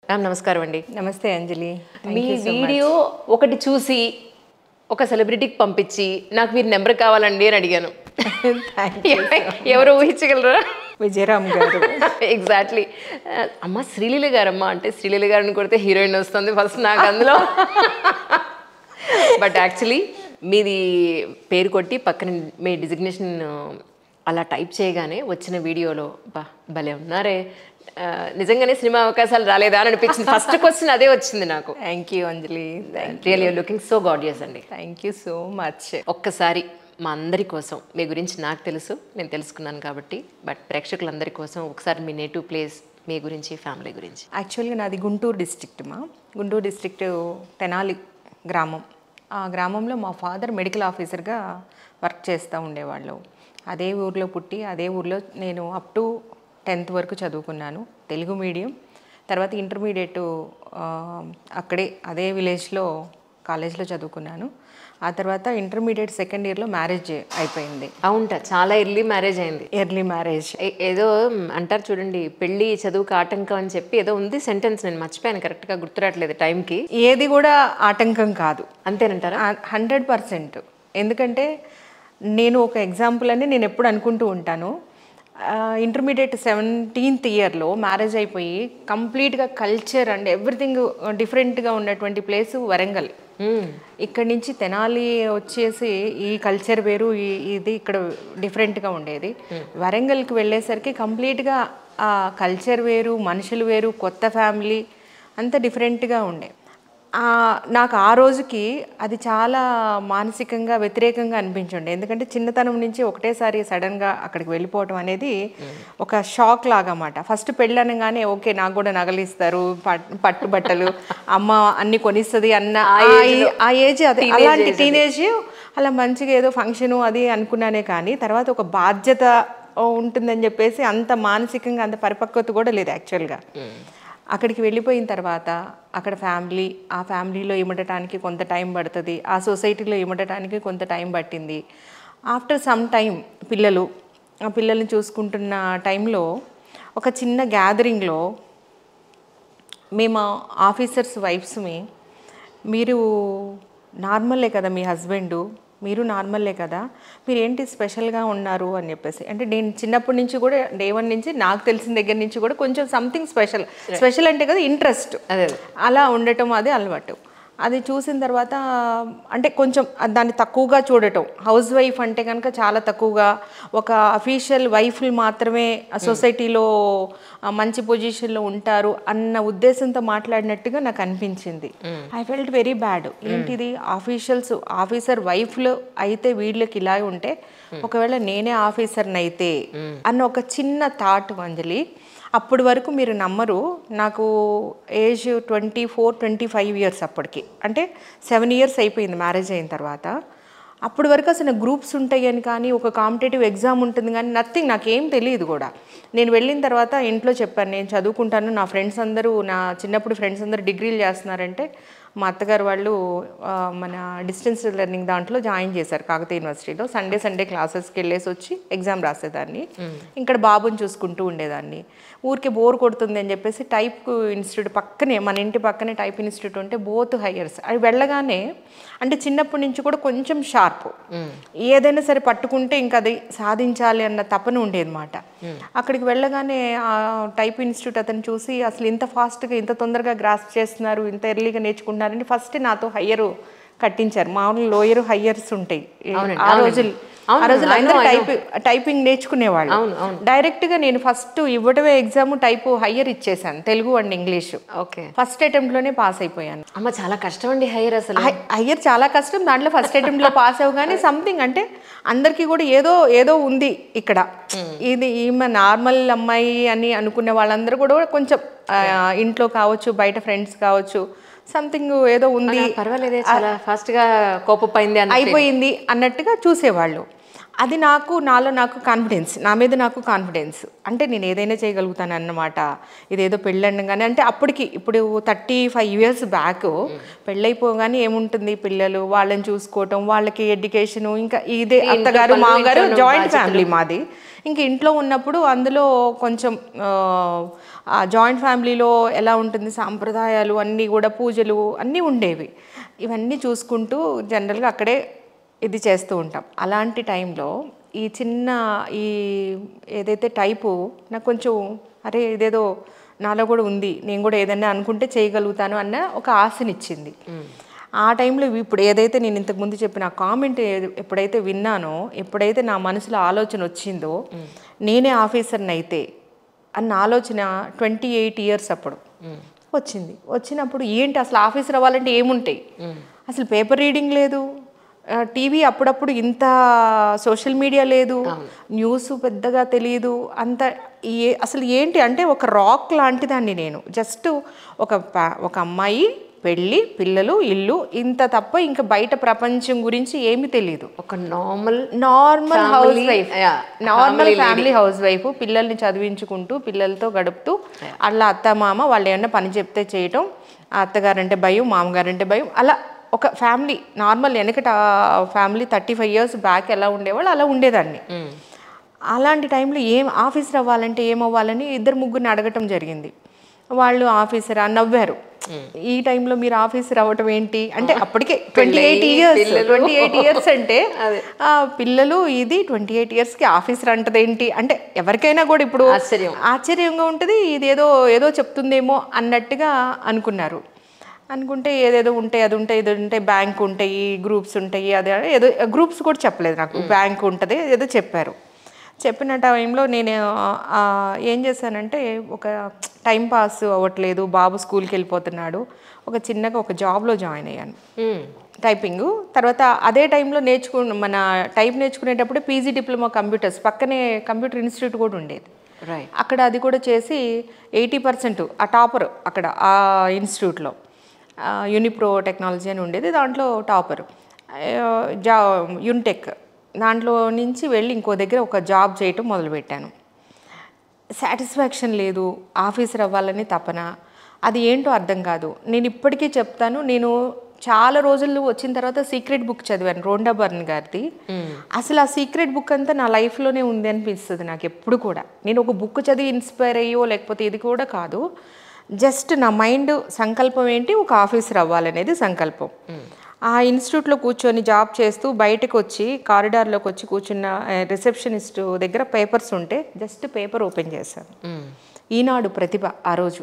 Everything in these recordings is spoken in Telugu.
మ్యామ్ నమస్కారం అండి నమస్తే అంజలి మీ వీడియో ఒకటి చూసి ఒక సెలబ్రిటీకి పంపించి నాకు మీరు నెంబర్ కావాలండి అని అడిగాను ఎవరు ఊహించగలరా విజయరామ్ గారు ఎగ్జాక్ట్లీ అమ్మ శ్రీలీల గారమ్మ అంటే శ్రీలీల గారిని కొడితే హీరోయిన్ వస్తుంది ఫస్ట్ నాకు అందులో బట్ యాక్చువల్లీ మీది పేరు కొట్టి పక్కన మీ డిజిగ్నేషన్ అలా టైప్ చేయగానే వచ్చిన వీడియోలో బా భలే ఉన్నారే ఆ, నిజంగానే సినిమా అవకాశాలు రాలేదా అని అనిపించింది ఫస్ట్ క్వశ్చన్ అదే వచ్చింది నాకు thank you Anjali real looking so gorgeous అండి థ్యాంక్ యూ సో మచ్ ఒక్కసారి మా అందరి కోసం మీ గురించి నాకు తెలుసు నేను తెలుసుకున్నాను కాబట్టి బట్ ప్రేక్షకులందరి కోసం ఒకసారి మీ నేటివ్ ప్లేస్ మీ గురించి ఫ్యామిలీ గురించి యాక్చువల్గా నాది గుంటూరు డిస్ట్రిక్ట్ మా గుంటూరు డిస్ట్రిక్ట్ తెనాలి గ్రామం ఆ గ్రామంలో మా ఫాదర్ మెడికల్ ఆఫీసర్గా వర్క్ చేస్తూ ఉండేవాళ్ళు అదే ఊర్లో పుట్టి అదే ఊర్లో నేను అప్ టు టెన్త్ వరకు చదువుకున్నాను తెలుగు మీడియం తర్వాత ఇంటర్మీడియట్ అక్కడే అదే విలేజ్లో కాలేజ్లో చదువుకున్నాను ఆ తర్వాత ఇంటర్మీడియట్ సెకండ్ ఇయర్లో మ్యారేజ్ అయిపోయింది అవుంట చాలా ఎర్లీ మ్యారేజ్ అయింది ఎర్లీ మ్యారేజ్ ఏ- ఏదో మ్, అంటారు చూడండి పెళ్ళి చదువుకు ఆటంకం అని చెప్పి ఏదో ఉంది సెంటెన్స్ నేను మర్చిపోయాను కరెక్ట్గా గుర్తురావట్లేదు టైంకి ఏది కూడా ఆటంకం కాదు అంతేనంటారా హండ్రెడ్ పర్సెంట్ ఎందుకంటే నేను ఒక ఎగ్జాంపుల్ అని నేను ఎప్పుడు అనుకుంటూ ఉంటాను ఇంటర్మీడియట్ సెవెంటీన్త్ ఇయర్లో మ్యారేజ్ అయిపోయి కంప్లీట్గా కల్చర్ అండ్ ఎవ్రీథింగ్ డిఫరెంట్గా ఉన్నటువంటి ప్లేస్ వరంగల్ ఇక్కడి నుంచి తెనాలి వచ్చేసి ఈ కల్చర్ వేరు ఈ- ఇది ఇక్కడ డిఫరెంట్గా ఉండేది వరంగల్కి వెళ్ళేసరికి కంప్లీట్గా ఆ కల్చర్ వేరు మనుషులు వేరు కొత్త ఫ్యామిలీ అంత డిఫరెంట్గా ఉండే ఆ, నాకు ఆ రోజుకి అది చాలా మానసికంగా వ్యతిరేకంగా అనిపించండి ఎందుకంటే చిన్నతనం నుంచి ఒకటేసారి సడన్గా అక్కడికి వెళ్ళిపోవటం అనేది ఒక షాక్ లాగా అన్నమాట ఫస్ట్ పెళ్ళి అనగానే ఓకే నాకు కూడా నగలిస్తారు పట్- పట్టు బట్టలు అమ్మ అన్ని కొనిస్తుంది అన్న ఆ ఏ- ఆ ఏజ్ అదే అలాంటి టీనేజ్ అలా మంచిగా ఏదో ఫంక్షను అది అనుకున్నానే కానీ తర్వాత ఒక బాధ్యత ఉంటుందని చెప్పేసి అంత మానసికంగా అంత పరిపక్వత కూడా లేదు యాక్చువల్గా అక్కడికి వెళ్ళిపోయిన తర్వాత అక్కడ ఫ్యామిలీ ఆ ఫ్యామిలీలో ఇమడటానికి కొంత టైం పడుతుంది ఆ సొసైటీలో ఇమడటానికి కొంత టైం పట్టింది ఆఫ్టర్ సమ్ టైం పిల్లలు ఆ పిల్లల్ని చూసుకుంటున్న టైంలో ఒక చిన్న గ్యాదరింగ్లో మేము ఆఫీసర్స్ వైఫ్స్మి మీరు నార్మల్లే కదా మీ హస్బెండ్ మీరు నార్మల్లే కదా మీరు ఏంటి స్పెషల్గా ఉన్నారు అని చెప్పేసి అంటే నేను చిన్నప్పటి నుంచి కూడా డే వన్ నుంచి నాకు తెలిసిన దగ్గర నుంచి కూడా కొంచెం సంథింగ్ స్పెషల్ స్పెషల్ అంటే కదా ఇంట్రెస్ట్ అదే అలా ఉండటం అది అలవాటు అది చూసిన తర్వాత అంటే కొంచెం దాన్ని తక్కువగా చూడటం హౌస్ వైఫ్ అంటే కనుక చాలా తక్కువగా ఒక అఫీషియల్ వైఫ్లు మాత్రమే ఆ సొసైటీలో ఆ, మంచి పొజిషన్లో ఉంటారు అన్న ఉద్దేశంతో మాట్లాడినట్టుగా నాకు అనిపించింది ఐ ఫెల్ట్ వెరీ బ్యాడ్ ఏంటిది ఆఫీషియల్స్ ఆఫీసర్ వైఫ్లు అయితే వీళ్ళకి ఇలా ఉంటే ఒకవేళ నేనే ఆఫీసర్ని అయితే అన్న ఒక చిన్న థాట్ అంజలి అప్పటి వరకు మీరు నమ్మరు నాకు age twenty four twenty five years అప్పటికి అంటే సెవెన్ ఇయర్స్ అయిపోయింది మ్యారేజ్ అయిన తర్వాత అప్పటి వరకు అసలు గ్రూప్స్ ఉంటాయి అని కానీ ఒక కాంపిటేటివ్ ఎగ్జామ్ ఉంటుంది కానీ నథింగ్ నాకేం తెలియదు కూడా నేను వెళ్ళిన తర్వాత ఇంట్లో చెప్పాను నేను చదువుకుంటాను నా ఫ్రెండ్స్ అందరూ నా చిన్నప్పుడు ఫ్రెండ్స్ అందరూ డిగ్రీలు చేస్తున్నారంటే మా అత్తగారు వాళ్ళు ఆ, మన డిస్టెన్స్ లెర్నింగ్ దాంట్లో జాయిన్ చేశారు కాకతీయ యూనివర్సిటీలో సండే సండే క్లాసెస్కి వెళ్ళేసి వచ్చి ఎగ్జామ్ రాసేదాన్ని ఇక్కడ బాబుని చూసుకుంటూ ఉండేదాన్ని ఊరికే బోర్ కొడుతుంది అని చెప్పేసి టైప్ ఇన్స్టిట్యూట్ పక్కనే మన ఇంటి పక్కనే టైప్ ఇన్స్టిట్యూట్ ఉంటే బోత్ హైయర్స్ అవి వెళ్ళగానే అంటే చిన్నప్పటి నుంచి కూడా కొంచెం షార్ప్ ఏదైనా సరే పట్టుకుంటే ఇంకా అది సాధించాలి అన్న తపన ఉండేదన్నమాట అక్కడికి వెళ్ళగానే ఆ టైప్ ఇన్స్టిట్యూట్ అతను చూసి అసలు ఇంత ఫాస్ట్గా ఇంత తొందరగా గ్రాస్ చేస్తున్నారు ఇంత ఎర్లీగా నేర్చుకుంటున్నారని ఫస్ట్ నాతో హయ్యర్ కట్టించారు మామూలు లోయర్ హయ్యర్స్ ఉంటాయి ఆ రోజులు ఆ రోజులు అందరూ టైప్ టైపింగ్ నేర్చుకునేవాళ్ళు డైరెక్ట్ గా నేను ఫస్ట్ ఇవ్వడమే ఎగ్జామ్ టైప్ హయ్యర్ ఇచ్చేసాను Telugu and English okay first attempt లోనే పాస్ అయిపోయాను అమ్మ చాలా కష్టం అండి హైర్ అసలు హయ్యర్ చాలా కష్టం దాంట్లో ఫస్ట్ అటెంప్ట్ లో పాస్ అవ్వగానే సంథింగ్ అంటే అందరికీ కూడా ఏదో ఏదో ఉంది ఇక్కడ ఇది ఈమె నార్మల్ అమ్మాయి అని అనుకునే వాళ్ళందరూ కూడా కొంచెం ఆ, ఇంట్లో కావచ్చు బయట ఫ్రెండ్స్ కావచ్చు సంథింగ్ ఏదో ఉంది పర్వాలేదే చాలా ఫాస్ట్ గా కోపం అయింది అన్న అయిపోయింది అన్నట్టుగా చూసేవాళ్ళు అది నాకు నాలో నాకు కాన్ఫిడెన్స్ నా మీద నాకు కాన్ఫిడెన్స్ అంటే నేను ఏదైనా చేయగలుగుతాను అన్నమాట ఇదేదో పెళ్ళండగానే అంటే అప్పటికి ఇప్పుడు థర్టీ ఫైవ్ ఇయర్స్ బ్యాక్ పెళ్ళైపోగానే ఏముంటుంది పిల్లలు వాళ్ళని చూసుకోవటం వాళ్ళకి ఎడ్యుకేషన్ ఇంకా ఇదే అత్తగారు పనులు, మామగారు ఇంట్లో జాయింట్ ఫ్యామిలీ మాది ఇంక ఇంట్లో ఉన్నప్పుడు అందులో కొంచెం ఆ జాయింట్ ఫ్యామిలీలో ఎలా ఉంటుంది సాంప్రదాయాలు అన్నీ కూడా పూజలు అన్నీ ఉండేవి ఇవన్నీ చూసుకుంటూ జనరల్గా అక్కడే ఇది చేస్తూ ఉంటాం అలాంటి టైంలో ఈ చిన్న ఈ ఏదైతే టైపు నాకు కొంచెం అరే ఇదేదో నాలో కూడా ఉంది నేను కూడా ఏదైనా అనుకుంటే చేయగలుగుతాను అన్న ఒక ఆశనిచ్చింది ఆ టైంలో ఇప్పుడు ఏదైతే నేను ఇంతకు ముందు చెప్పిన కామెంట్ ఎప్పుడైతే విన్నానో ఎప్పుడైతే నా మనసులో ఆలోచన వచ్చిందో నేనే ఆఫీసర్ని అయితే అన్న ఆలోచన ట్వంటీ ఎయిట్ ఇయర్స్ అప్పుడు వచ్చింది వచ్చినప్పుడు ఏంటి అసలు ఆఫీసర్ అవ్వాలంటే ఏముంటాయి అసలు పేపర్ రీడింగ్ లేదు టీవీ అప్పుడప్పుడు ఇంత సోషల్ మీడియా లేదు న్యూస్ పెద్దగా తెలియదు అంత ఏ అసలు ఏంటి అంటే ఒక రాక్ లాంటిదాన్ని నేను జస్ట్ ఒక ప- ఒక అమ్మాయి పెళ్ళి పిల్లలు ఇల్లు ఇంత తప్ప ఇంకా బయట ప్రపంచం గురించి ఏమీ తెలియదు ఒక normal normal house Family, wife yeah, normal family house wife పిల్లల్ని చదివించుకుంటూ పిల్లలతో గడుపుతూ అట్లా అత్త మామ వాళ్ళు ఏమన్నా పని చెప్తే చేయటం ఆ అత్తగారంటే భయం మామగారంటే భయం అలా ఒక ఫ్యామిలీ నార్మల్ వెనకట family thirty five years back ఎలా ఉండేవాళ్ళు అలా ఉండేదాన్ని అలాంటి టైంలో ఏం ఆఫీసర్ అవ్వాలంటే ఏమవ్వాలని ఇద్దరు ముగ్గురిని అడగటం జరిగింది వాళ్ళు ఆఫీసర్ అని నవ్వారు ఈ టైంలో మీరు ఆఫీసర్ అవ్వటం ఏంటి అంటే అప్పటికే twenty eight years twenty eight years అంటే ఆ పిల్లలు ఇది ట్వంటీ ఎయిట్ ఇయర్స్కి ఆఫీసర్ అంటదేంటి అంటే ఎవరికైనా కూడా ఇప్పుడు ఆశ్చర్యం. ఆశ్చర్యంగా ఉంటుంది ఇది ఏదో ఏదో చెప్తుందేమో అన్నట్టుగా అనుకున్నారు అనుకుంటే ఏదేదో ఉంటాయి అది ఉంటాయి ఇది ఉంటాయి బ్యాంక్ ఉంటాయి గ్రూప్స్ ఉంటాయి అదే ఏదో గ్రూప్స్ కూడా చెప్పలేదు నాకు బ్యాంక్ ఉంటుంది ఏదో చెప్పారు చెప్పిన టైంలో నేను ఆ, ఏం చేశానంటే ఒక టైం పాస్ అవ్వట్లేదు బాబు స్కూల్కి వెళ్ళిపోతున్నాడు ఒక చిన్నగా ఒక జాబ్లో జాయిన్ అయ్యాను టైపింగ్ తర్వాత అదే టైంలో నేర్చుకు మన టైప్ నేర్చుకునేటప్పుడు పీజీ డిప్లొమా కంప్యూటర్స్ పక్కనే కంప్యూటర్ ఇన్స్టిట్యూట్ కూడా ఉండేది రైట్ అక్కడ అది కూడా చేసి ఎయిటీ పర్సెంట్ ఆ టాపర్ అక్కడ ఆ ఇన్స్టిట్యూట్లో యూనిప్రో టెక్నాలజీ అని ఉండేది దాంట్లో టాపర్ జా యున్టెక్ దాంట్లో నుంచి వెళ్ళి ఇంకో దగ్గర ఒక జాబ్ చేయటం మొదలుపెట్టాను సాటిస్ఫాక్షన్ లేదు ఆఫీసర్ అవ్వాలని తపన అది ఏంటో అర్థం కాదు నేను ఇప్పటికీ చెప్తాను నేను చాలా రోజులు వచ్చిన తర్వాత సీక్రెట్ బుక్ చదివాను రోండా బర్న్ గారిది అసలు ఆ సీక్రెట్ బుక్ అంతా నా లైఫ్లోనే ఉంది అనిపిస్తుంది నాకు ఎప్పుడు కూడా నేను ఒక బుక్ చదివి ఇన్స్పైర్ అయ్యో లేకపోతే ఇది కూడా కాదు జస్ట్ నా మైండ్ సంకల్పం ఏంటి ఒక ఆఫీసర్ అవ్వాలనేది సంకల్పం ఆ ఇన్స్టిట్యూట్లో కూర్చొని జాబ్ చేస్తూ బయటకు వచ్చి కారిడార్లోకి వచ్చి కూర్చున్న రిసెప్షనిస్ట్ దగ్గర పేపర్స్ ఉంటే జస్ట్ పేపర్ ఓపెన్ చేశాను ఈనాడు ప్రతిభ ఆ రోజు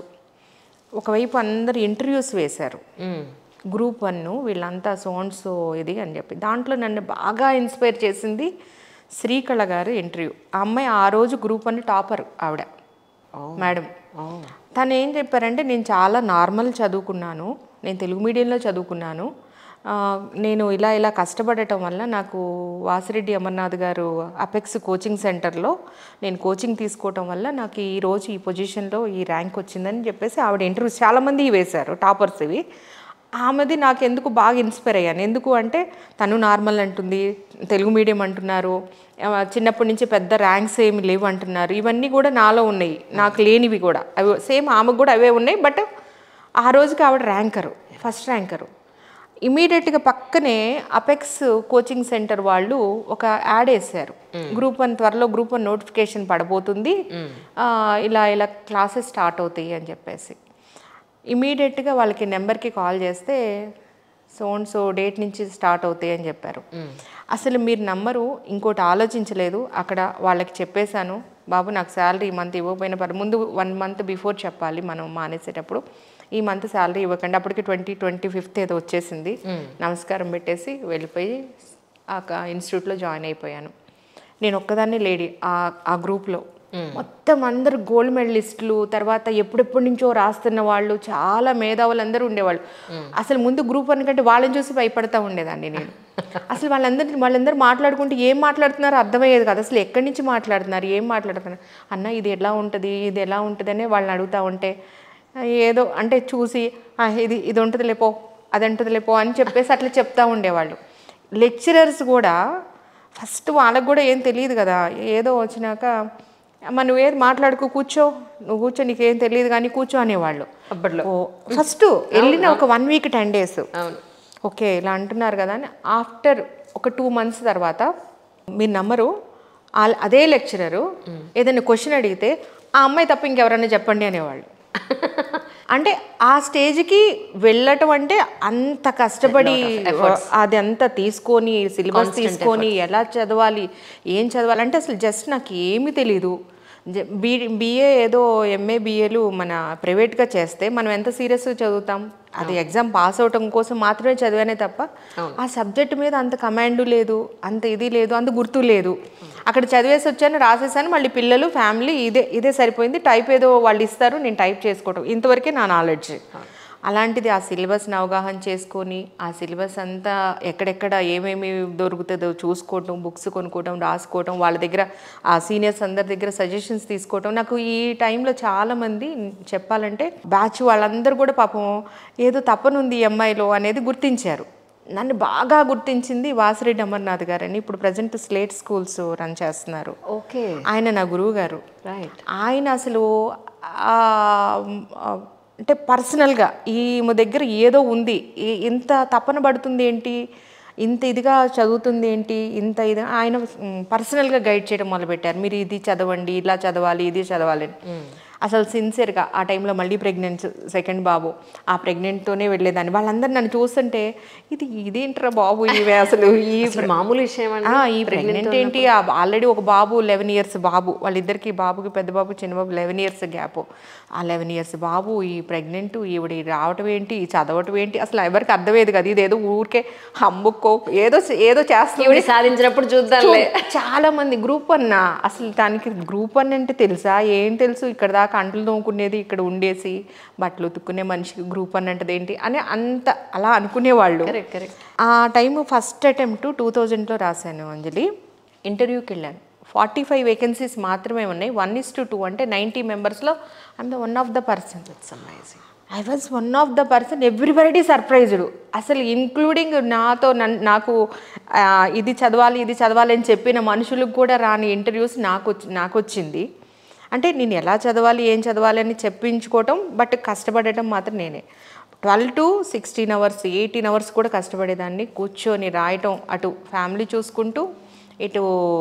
ఒకవైపు అందరు ఇంటర్వ్యూస్ వేశారు గ్రూప్ వన్ వీళ్ళంతా సోన్స్ ఇది అని చెప్పి దాంట్లో నన్ను బాగా ఇన్స్పైర్ చేసింది శ్రీకళ గారు ఇంటర్వ్యూ ఆ అమ్మాయి ఆ రోజు గ్రూప్ వన్ టాపర్ ఆవిడ మేడం తను ఏం చెప్పారంటే నేను చాలా నార్మల్ చదువుకున్నాను నేను తెలుగు మీడియంలో చదువుకున్నాను ఆ, నేను ఇలా ఇలా కష్టపడటం వల్ల నాకు వాసిరెడ్డి అమర్నాథ్ గారు అపెక్స్ కోచింగ్ సెంటర్లో నేను కోచింగ్ తీసుకోవటం వల్ల నాకు ఈ రోజు ఈ పొజిషన్లో ఈ ర్యాంక్ వచ్చిందని చెప్పేసి ఆవిడ ఇంటర్వ్యూస్ చాలామంది వేశారు టాపర్స్ ఇవి ఆమెది నాకు ఎందుకు బాగా ఇన్స్పైర్ అయ్యాను ఎందుకు అంటే తను నార్మల్ అంటుంది తెలుగు మీడియం అంటున్నారు ఆ, చిన్నప్పటి నుంచి పెద్ద ర్యాంక్స్ ఏమి లేవు అంటున్నారు ఇవన్నీ కూడా నాలో ఉన్నాయి నాకు లేనివి కూడా అవి సేమ్ ఆమెకు కూడా అవే ఉన్నాయి బట్ ఆ రోజుకి ఆవిడ ర్యాంకరు ఫస్ట్ ర్యాంకరు ఇమీడియట్గా పక్కనే అపెక్స్ కోచింగ్ సెంటర్ వాళ్ళు ఒక యాడ్ వేశారు గ్రూప్ వన్ త్వరలో గ్రూప్ వన్ నోటిఫికేషన్ పడబోతుంది ఆ, ఇలా ఇలా క్లాసెస్ స్టార్ట్ అవుతాయి అని చెప్పేసి ఇమీడియట్గా వాళ్ళకి నెంబర్కి కాల్ చేస్తే సో అండ్ సో డేట్ నుంచి స్టార్ట్ అవుతాయి అని చెప్పారు అసలు మీరు నమ్మరు ఇంకోటి ఆలోచించలేదు అక్కడ వాళ్ళకి చెప్పేశాను బాబు నాకు శాలరీ ఈ మంత్ ఇవ్వకపోయినా పర్లేదు ముందు వన్ మంత్ బిఫోర్ చెప్పాలి మనం మానేసేటప్పుడు ఈ మంత్ శాలరీ ఇవ్వకండి అప్పటికి ట్వంటీ ట్వంటీ ఫిఫ్త్ ఏదో వచ్చేసింది నమస్కారం పెట్టేసి వెళ్ళిపోయి ఆ ఇన్స్టిట్యూట్లో జాయిన్ అయిపోయాను నేను ఒక్కదాన్ని లేడీ ఆ ఆ గ్రూప్లో మొత్తం అందరు గోల్డ్ మెడలిస్టులు తర్వాత ఎప్పుడెప్పటి నుంచో రాస్తున్న వాళ్ళు చాలా మేధావులు అందరూ ఉండేవాళ్ళు అసలు ముందు గ్రూప్ వన్ కంటే వాళ్ళని చూసి భయపడతా ఉండేదాన్ని నేను అసలు వాళ్ళందరి వాళ్ళందరూ మాట్లాడుకుంటే ఏం మాట్లాడుతున్నారో అర్థమయ్యేది కదా అసలు ఎక్కడి నుంచి మాట్లాడుతున్నారు ఏం మాట్లాడుతున్నారు అన్న ఇది ఎలా ఉంటుంది ఇది ఎలా ఉంటుంది అని వాళ్ళని అడుగుతా ఉంటే ఏదో అంటే చూసి "ఆ, ఇది ఇది ఉంటుంది లేపో అది ఉంటుంది లేపో అని చెప్పేసి అట్లా చెప్తా ఉండేవాళ్ళు లెక్చరర్స్ కూడా ఫస్ట్ వాళ్ళకు కూడా ఏం తెలియదు కదా ఏదో వచ్చినాక అమ్మ నువ్వేది మాట్లాడుకో కూర్చో నువ్వు కూర్చో నీకేం తెలియదు కానీ కూర్చో అనేవాళ్ళు అప్పట్లో ఓ ఫస్ట్ వెళ్ళిన ఒక వన్ వీక్ టెన్ డేస్ అవును ఓకే ఇలా అంటున్నారు కదా అని ఆఫ్టర్ ఒక టూ మంత్స్ తర్వాత మీరు నమ్మరు ఆ- అదే లెక్చరరు ఏదైనా క్వశ్చన్ అడిగితే ఆ అమ్మాయి తప్ప ఇంకెవరైనా చెప్పండి అనేవాళ్ళు అంటే ఆ స్టేజ్కి వెళ్ళటం అంటే అంత కష్టపడి అది అంతా తీసుకొని సిలబస్ తీసుకొని ఎలా చదవాలి ఏం చదవాలి అంటే అసలు జస్ట్ నాకు ఏమీ తెలీదు జ- బీ బీఏ ఏదో ఎంఏ బీఏలు మన ప్రైవేట్గా చేస్తే మనం ఎంత సీరియస్గా చదువుతాం అది ఎగ్జామ్ పాస్ అవటం కోసం మాత్రమే చదివానే తప్ప ఆ సబ్జెక్ట్ మీద అంత కమాండ్ లేదు అంత ఇది లేదు అంత గుర్తు లేదు అక్కడ చదివేసి వచ్చాను రాసేసాను మళ్ళీ పిల్లలు ఫ్యామిలీ ఇదే ఇదే సరిపోయింది టైప్ ఏదో వాళ్ళు ఇస్తారు నేను టైప్ చేసుకోవటం ఇంతవరకే నా నాలెడ్జ్ అలాంటిది ఆ సిలబస్ని అవగాహన చేసుకొని ఆ సిలబస్ అంతా ఎక్కడెక్కడ ఏమేమి దొరుకుతుందో చూసుకోవటం బుక్స్ కొనుక్కోవటం రాసుకోవటం వాళ్ళ దగ్గర ఆ సీనియర్స్ అందరి దగ్గర సజెషన్స్ తీసుకోవటం నాకు ఈ టైంలో చాలామంది చెప్పాలంటే బ్యాచ్ వాళ్ళందరూ కూడా పాపం ఏదో తప్పనుంది ఈ అమ్మాయిలో అనేది గుర్తించారు నన్ను బాగా గుర్తించింది వాసిరెడ్డి అమర్నాథ్ గారని ఇప్పుడు ప్రజెంట్ స్లేట్ స్కూల్స్ రన్ చేస్తున్నారు ఓకే ఆయన నా గురువు గారు రైట్ ఆయన అసలు ఆ, ఆ, అంటే పర్సనల్గా ఈమె దగ్గర ఏదో ఉంది ఈ- ఇంత తపన పడుతుంది ఏంటి ఇంత ఇదిగా చదువుతుంది ఏంటి ఇంత ఇది ఆయన పర్సనల్గా గైడ్ చేయడం మొదలుపెట్టారు మీరు ఇది చదవండి ఇలా చదవాలి ఇది చదవాలి అని. అసలు సిన్సియర్గా ఆ టైంలో మళ్ళీ ప్రెగ్నెంట్ సెకండ్ బాబు ఆ ప్రెగ్నెంట్తోనే వెళ్ళేదాన్ని వాళ్ళందరూ నన్ను చూస్తుంటే ఇది ఇదేంట్రా బాబు ఇవే అసలు ఈ అసలు మామూలు విషయం అండి ఆ, ఈ ప్రెగ్నెంట్ ఏంటి ఆల్రెడీ ఒక బాబు లెవెన్ ఇయర్స్ బాబు వాళ్ళిద్దరికి బాబుకి పెద్ద బాబు చిన్న బాబు లెవెన్ ఇయర్స్ గ్యాప్ ఆ లెవెన్ ఇయర్స్ బాబు ఈ ప్రెగ్నెంట్ ఈవిడ రావటం ఏంటి ఈ చదవటం ఏంటి అసలు ఎవరికి అర్థమయ్యేది కదా ఇదేదో ఊరికే హమ్ముకో ఏదో ఏదో చేస్తుంది ఈవిడ సాధించినప్పుడు చూద్దాంలే చాలా మంది గ్రూప్ అన్న అసలు దానికి గ్రూప్ అన్న అంటే తెలుసా ఏం తెలుసు ఇక్కడ దాకా అంటలు తోముకునేది ఇక్కడ ఉండేసి బట్టలు ఉతుక్కునే మనిషికి గ్రూప్ అన్న అంటే ఏంటి అని అంత అలా అనుకునేవాళ్ళు కరెక్ట్ కరెక్ట్ ఆ టైం ఫస్ట్ అటెంప్ట్ టూ థౌజండ్లో రాశాను అంజలి ఇంటర్వ్యూకి వెళ్ళాను ఫార్టీ ఫైవ్ వేకెన్సీస్ మాత్రమే ఉన్నాయి వన్ ఇస్ టు టూ అంటే నైంటీ మెంబర్స్లో I'm the one of the person amazing I was one of the person everybody surprised అసలు ఇంక్లూడింగ్ నాతో నన్ నాకు ఆ, ఇది చదవాలి ఇది చదవాలి అని చెప్పిన మనుషులకు కూడా రాని ఇంటర్వ్యూస్ నాకు వచ్చి- నాకు వచ్చింది అంటే నేను ఎలా చదవాలి ఏం చదవాలి అని చెప్పించుకోవటం బట్ కష్టపడటం మాత్రం నేనే twelve to sixteen hours eighteen hours కూడా కష్టపడేదాన్ని కూర్చొని రాయటం అటు ఫ్యామిలీ చూసుకుంటూ ఇటు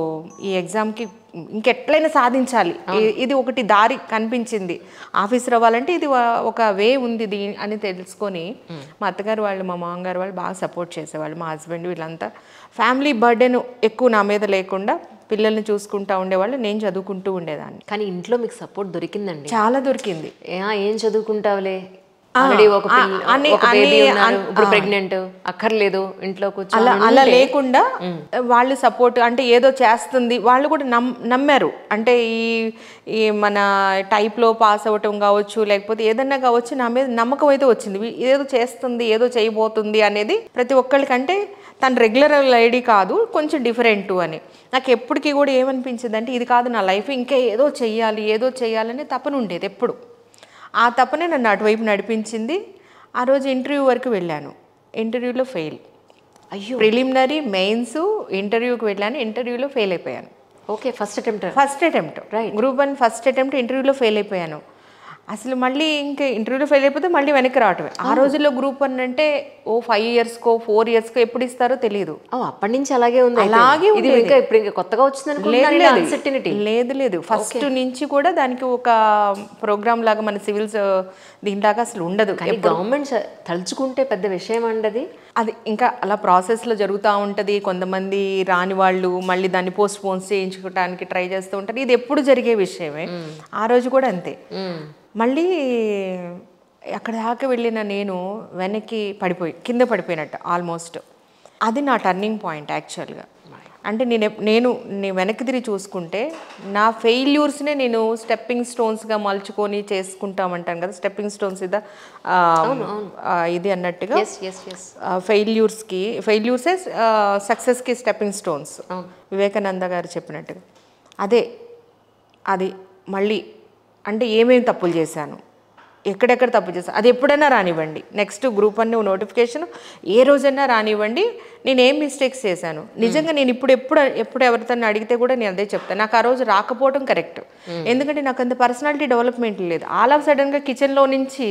ఈ ఎగ్జామ్కి ఇంకెట్లయినా సాధించాలి ఇ- ఇది ఒకటి దారి కనిపించింది ఆఫీసర్ అవ్వాలంటే ఇది వా- ఒక వే ఉంది దీ అని తెలుసుకొని మా అత్తగారు వాళ్ళు మా మామగారు వాళ్ళు బాగా సపోర్ట్ చేసేవాళ్ళు మా హస్బెండ్ వీళ్ళంతా ఫ్యామిలీ బర్డెన్ ఎక్కువ నా మీద లేకుండా పిల్లల్ని చూసుకుంటూ ఉండేవాళ్ళు నేను చదువుకుంటూ ఉండేదాన్ని కానీ ఇంట్లో మీకు సపోర్ట్ దొరికిందండి చాలా దొరికింది ఏ, ఆ, ఏం చదువుకుంటావులే ఆల్రెడీ ఒక పిల్ల- అని- ఒక బేబీ అని- ఉన్నారు అన్- ఇప్పుడు ప్రెగ్నెంట్ అక్కర్లేదు ఇంట్లో అలా కూర్చొని అలా లేకుండా వాళ్ళు సపోర్ట్ అంటే ఏదో చేస్తుంది వాళ్ళు కూడా నమ్ నమ్మారు అంటే ఈ ఈ మన టైప్లో పాస్ అవ్వటం కావచ్చు లేకపోతే ఏదన్నా కావచ్చు నా మీద నమ్మకం అయితే వచ్చింది వీ- ఏదో చేస్తుంది ఏదో చేయబోతుంది అనేది ప్రతి ఒక్కళ్ళకంటే తను రెగ్యులర్ ఐడి కాదు కొంచెం డిఫరెంట్ అని నాకు ఎప్పటికీ కూడా ఏమనిపించింది అంటే ఇది కాదు నా లైఫ్ ఇంకా ఏదో చెయ్యాలి ఏదో చెయ్యాలని తపన ఉండేది ఎప్పుడు ఆ తపనే నన్ను అటువైపు నడిపించింది ఆ రోజు ఇంటర్వ్యూ వరకు వెళ్ళాను ఇంటర్వ్యూలో ఫెయిల్ అయ్యో ప్రిలిమినరీ మెయిన్స్ ఇంటర్వ్యూకి వెళ్ళాను ఇంటర్వ్యూలో ఫెయిల్ అయిపోయాను okay first attempt first attempt group one first attempt ఇంటర్వ్యూలో ఫెయిల్ అయిపోయాను అసలు మళ్ళీ ఇంకా ఇంటర్వ్యూలో ఫెయిల్ అయిపోతే మళ్ళీ వెనక్కి రావటమే ఆ రోజుల్లో గ్రూప్ వన్ అంటే ఓ ఫైవ్ ఇయర్స్కో ఫోర్ ఇయర్స్కో ఎప్పుడు ఇస్తారో తెలియదు ఓ అప్పటి నుంచి అలాగే ఉంది అయితే. అలాగే ఇది ఇంకా ఇప్పుడు ఇంకా కొత్తగా వచ్చింది లేదు లేదు. అన్సర్టినిటీ లేదు లేదు ఫస్ట్ నుంచి కూడా దానికి ఒక ప్రోగ్రామ్ లాగా మన సివిల్స్ దీనిలాగా అసలు ఉండదు కానీ గవర్నమెంట్ తలుచుకుంటే పెద్ద విషయం అండి అది అది ఇంకా అలా ప్రాసెస్లో జరుగుతూ ఉంటుంది కొంతమంది రాని వాళ్ళు మళ్ళీ దాన్ని పోస్ట్ పోన్స్ చేయించుకోవడానికి ట్రై చేస్తూ ఉంటారు ఇది ఎప్పుడు జరిగే విషయమే ఆ రోజు కూడా అంతే మళ్ళీ అక్కడ దాకా వెళ్ళిన నేను వెనక్కి పడిపోయి కింద పడిపోయినట్టు ఆల్మోస్ట్ అది నా టర్నింగ్ పాయింట్ యాక్చువల్గా అంటే నేను ఎప్- నేను నేను వెనక్కి తిరిగి చూసుకుంటే నా ఫెయిల్యూర్స్నే నేను స్టెప్పింగ్ స్టోన్స్గా మలుచుకొని చేసుకుంటామంటాను కదా స్టెప్పింగ్ స్టోన్స్ ఇద ఇది అన్నట్టుగా ఎస్ ఎస్ ఎస్ ఫెయిల్యూర్స్కి ఫెయిల్యూర్సే సక్సెస్కి స్టెప్పింగ్ స్టోన్స్ వివేకానంద గారు చెప్పినట్టుగా అదే అది మళ్ళీ అంటే ఏమేమి తప్పులు చేశాను ఎక్కడెక్కడ తప్పు చేస్తా అది ఎప్పుడైనా రానివ్వండి నెక్స్ట్ గ్రూప్ అన్ని నోటిఫికేషన్ ఏ రోజైనా రానివ్వండి నేను ఏం మిస్టేక్స్ చేశాను నిజంగా నేను ఇప్పుడు ఎప్పుడు ఎప్పుడు ఎవరితో అడిగితే కూడా నేను అదే చెప్తాను నాకు ఆ రోజు రాకపోవడం కరెక్ట్ ఎందుకంటే నాకు అంత పర్సనాలిటీ డెవలప్మెంట్ లేదు ఆల్ ఆఫ్ సడన్గా కిచెన్లో నుంచి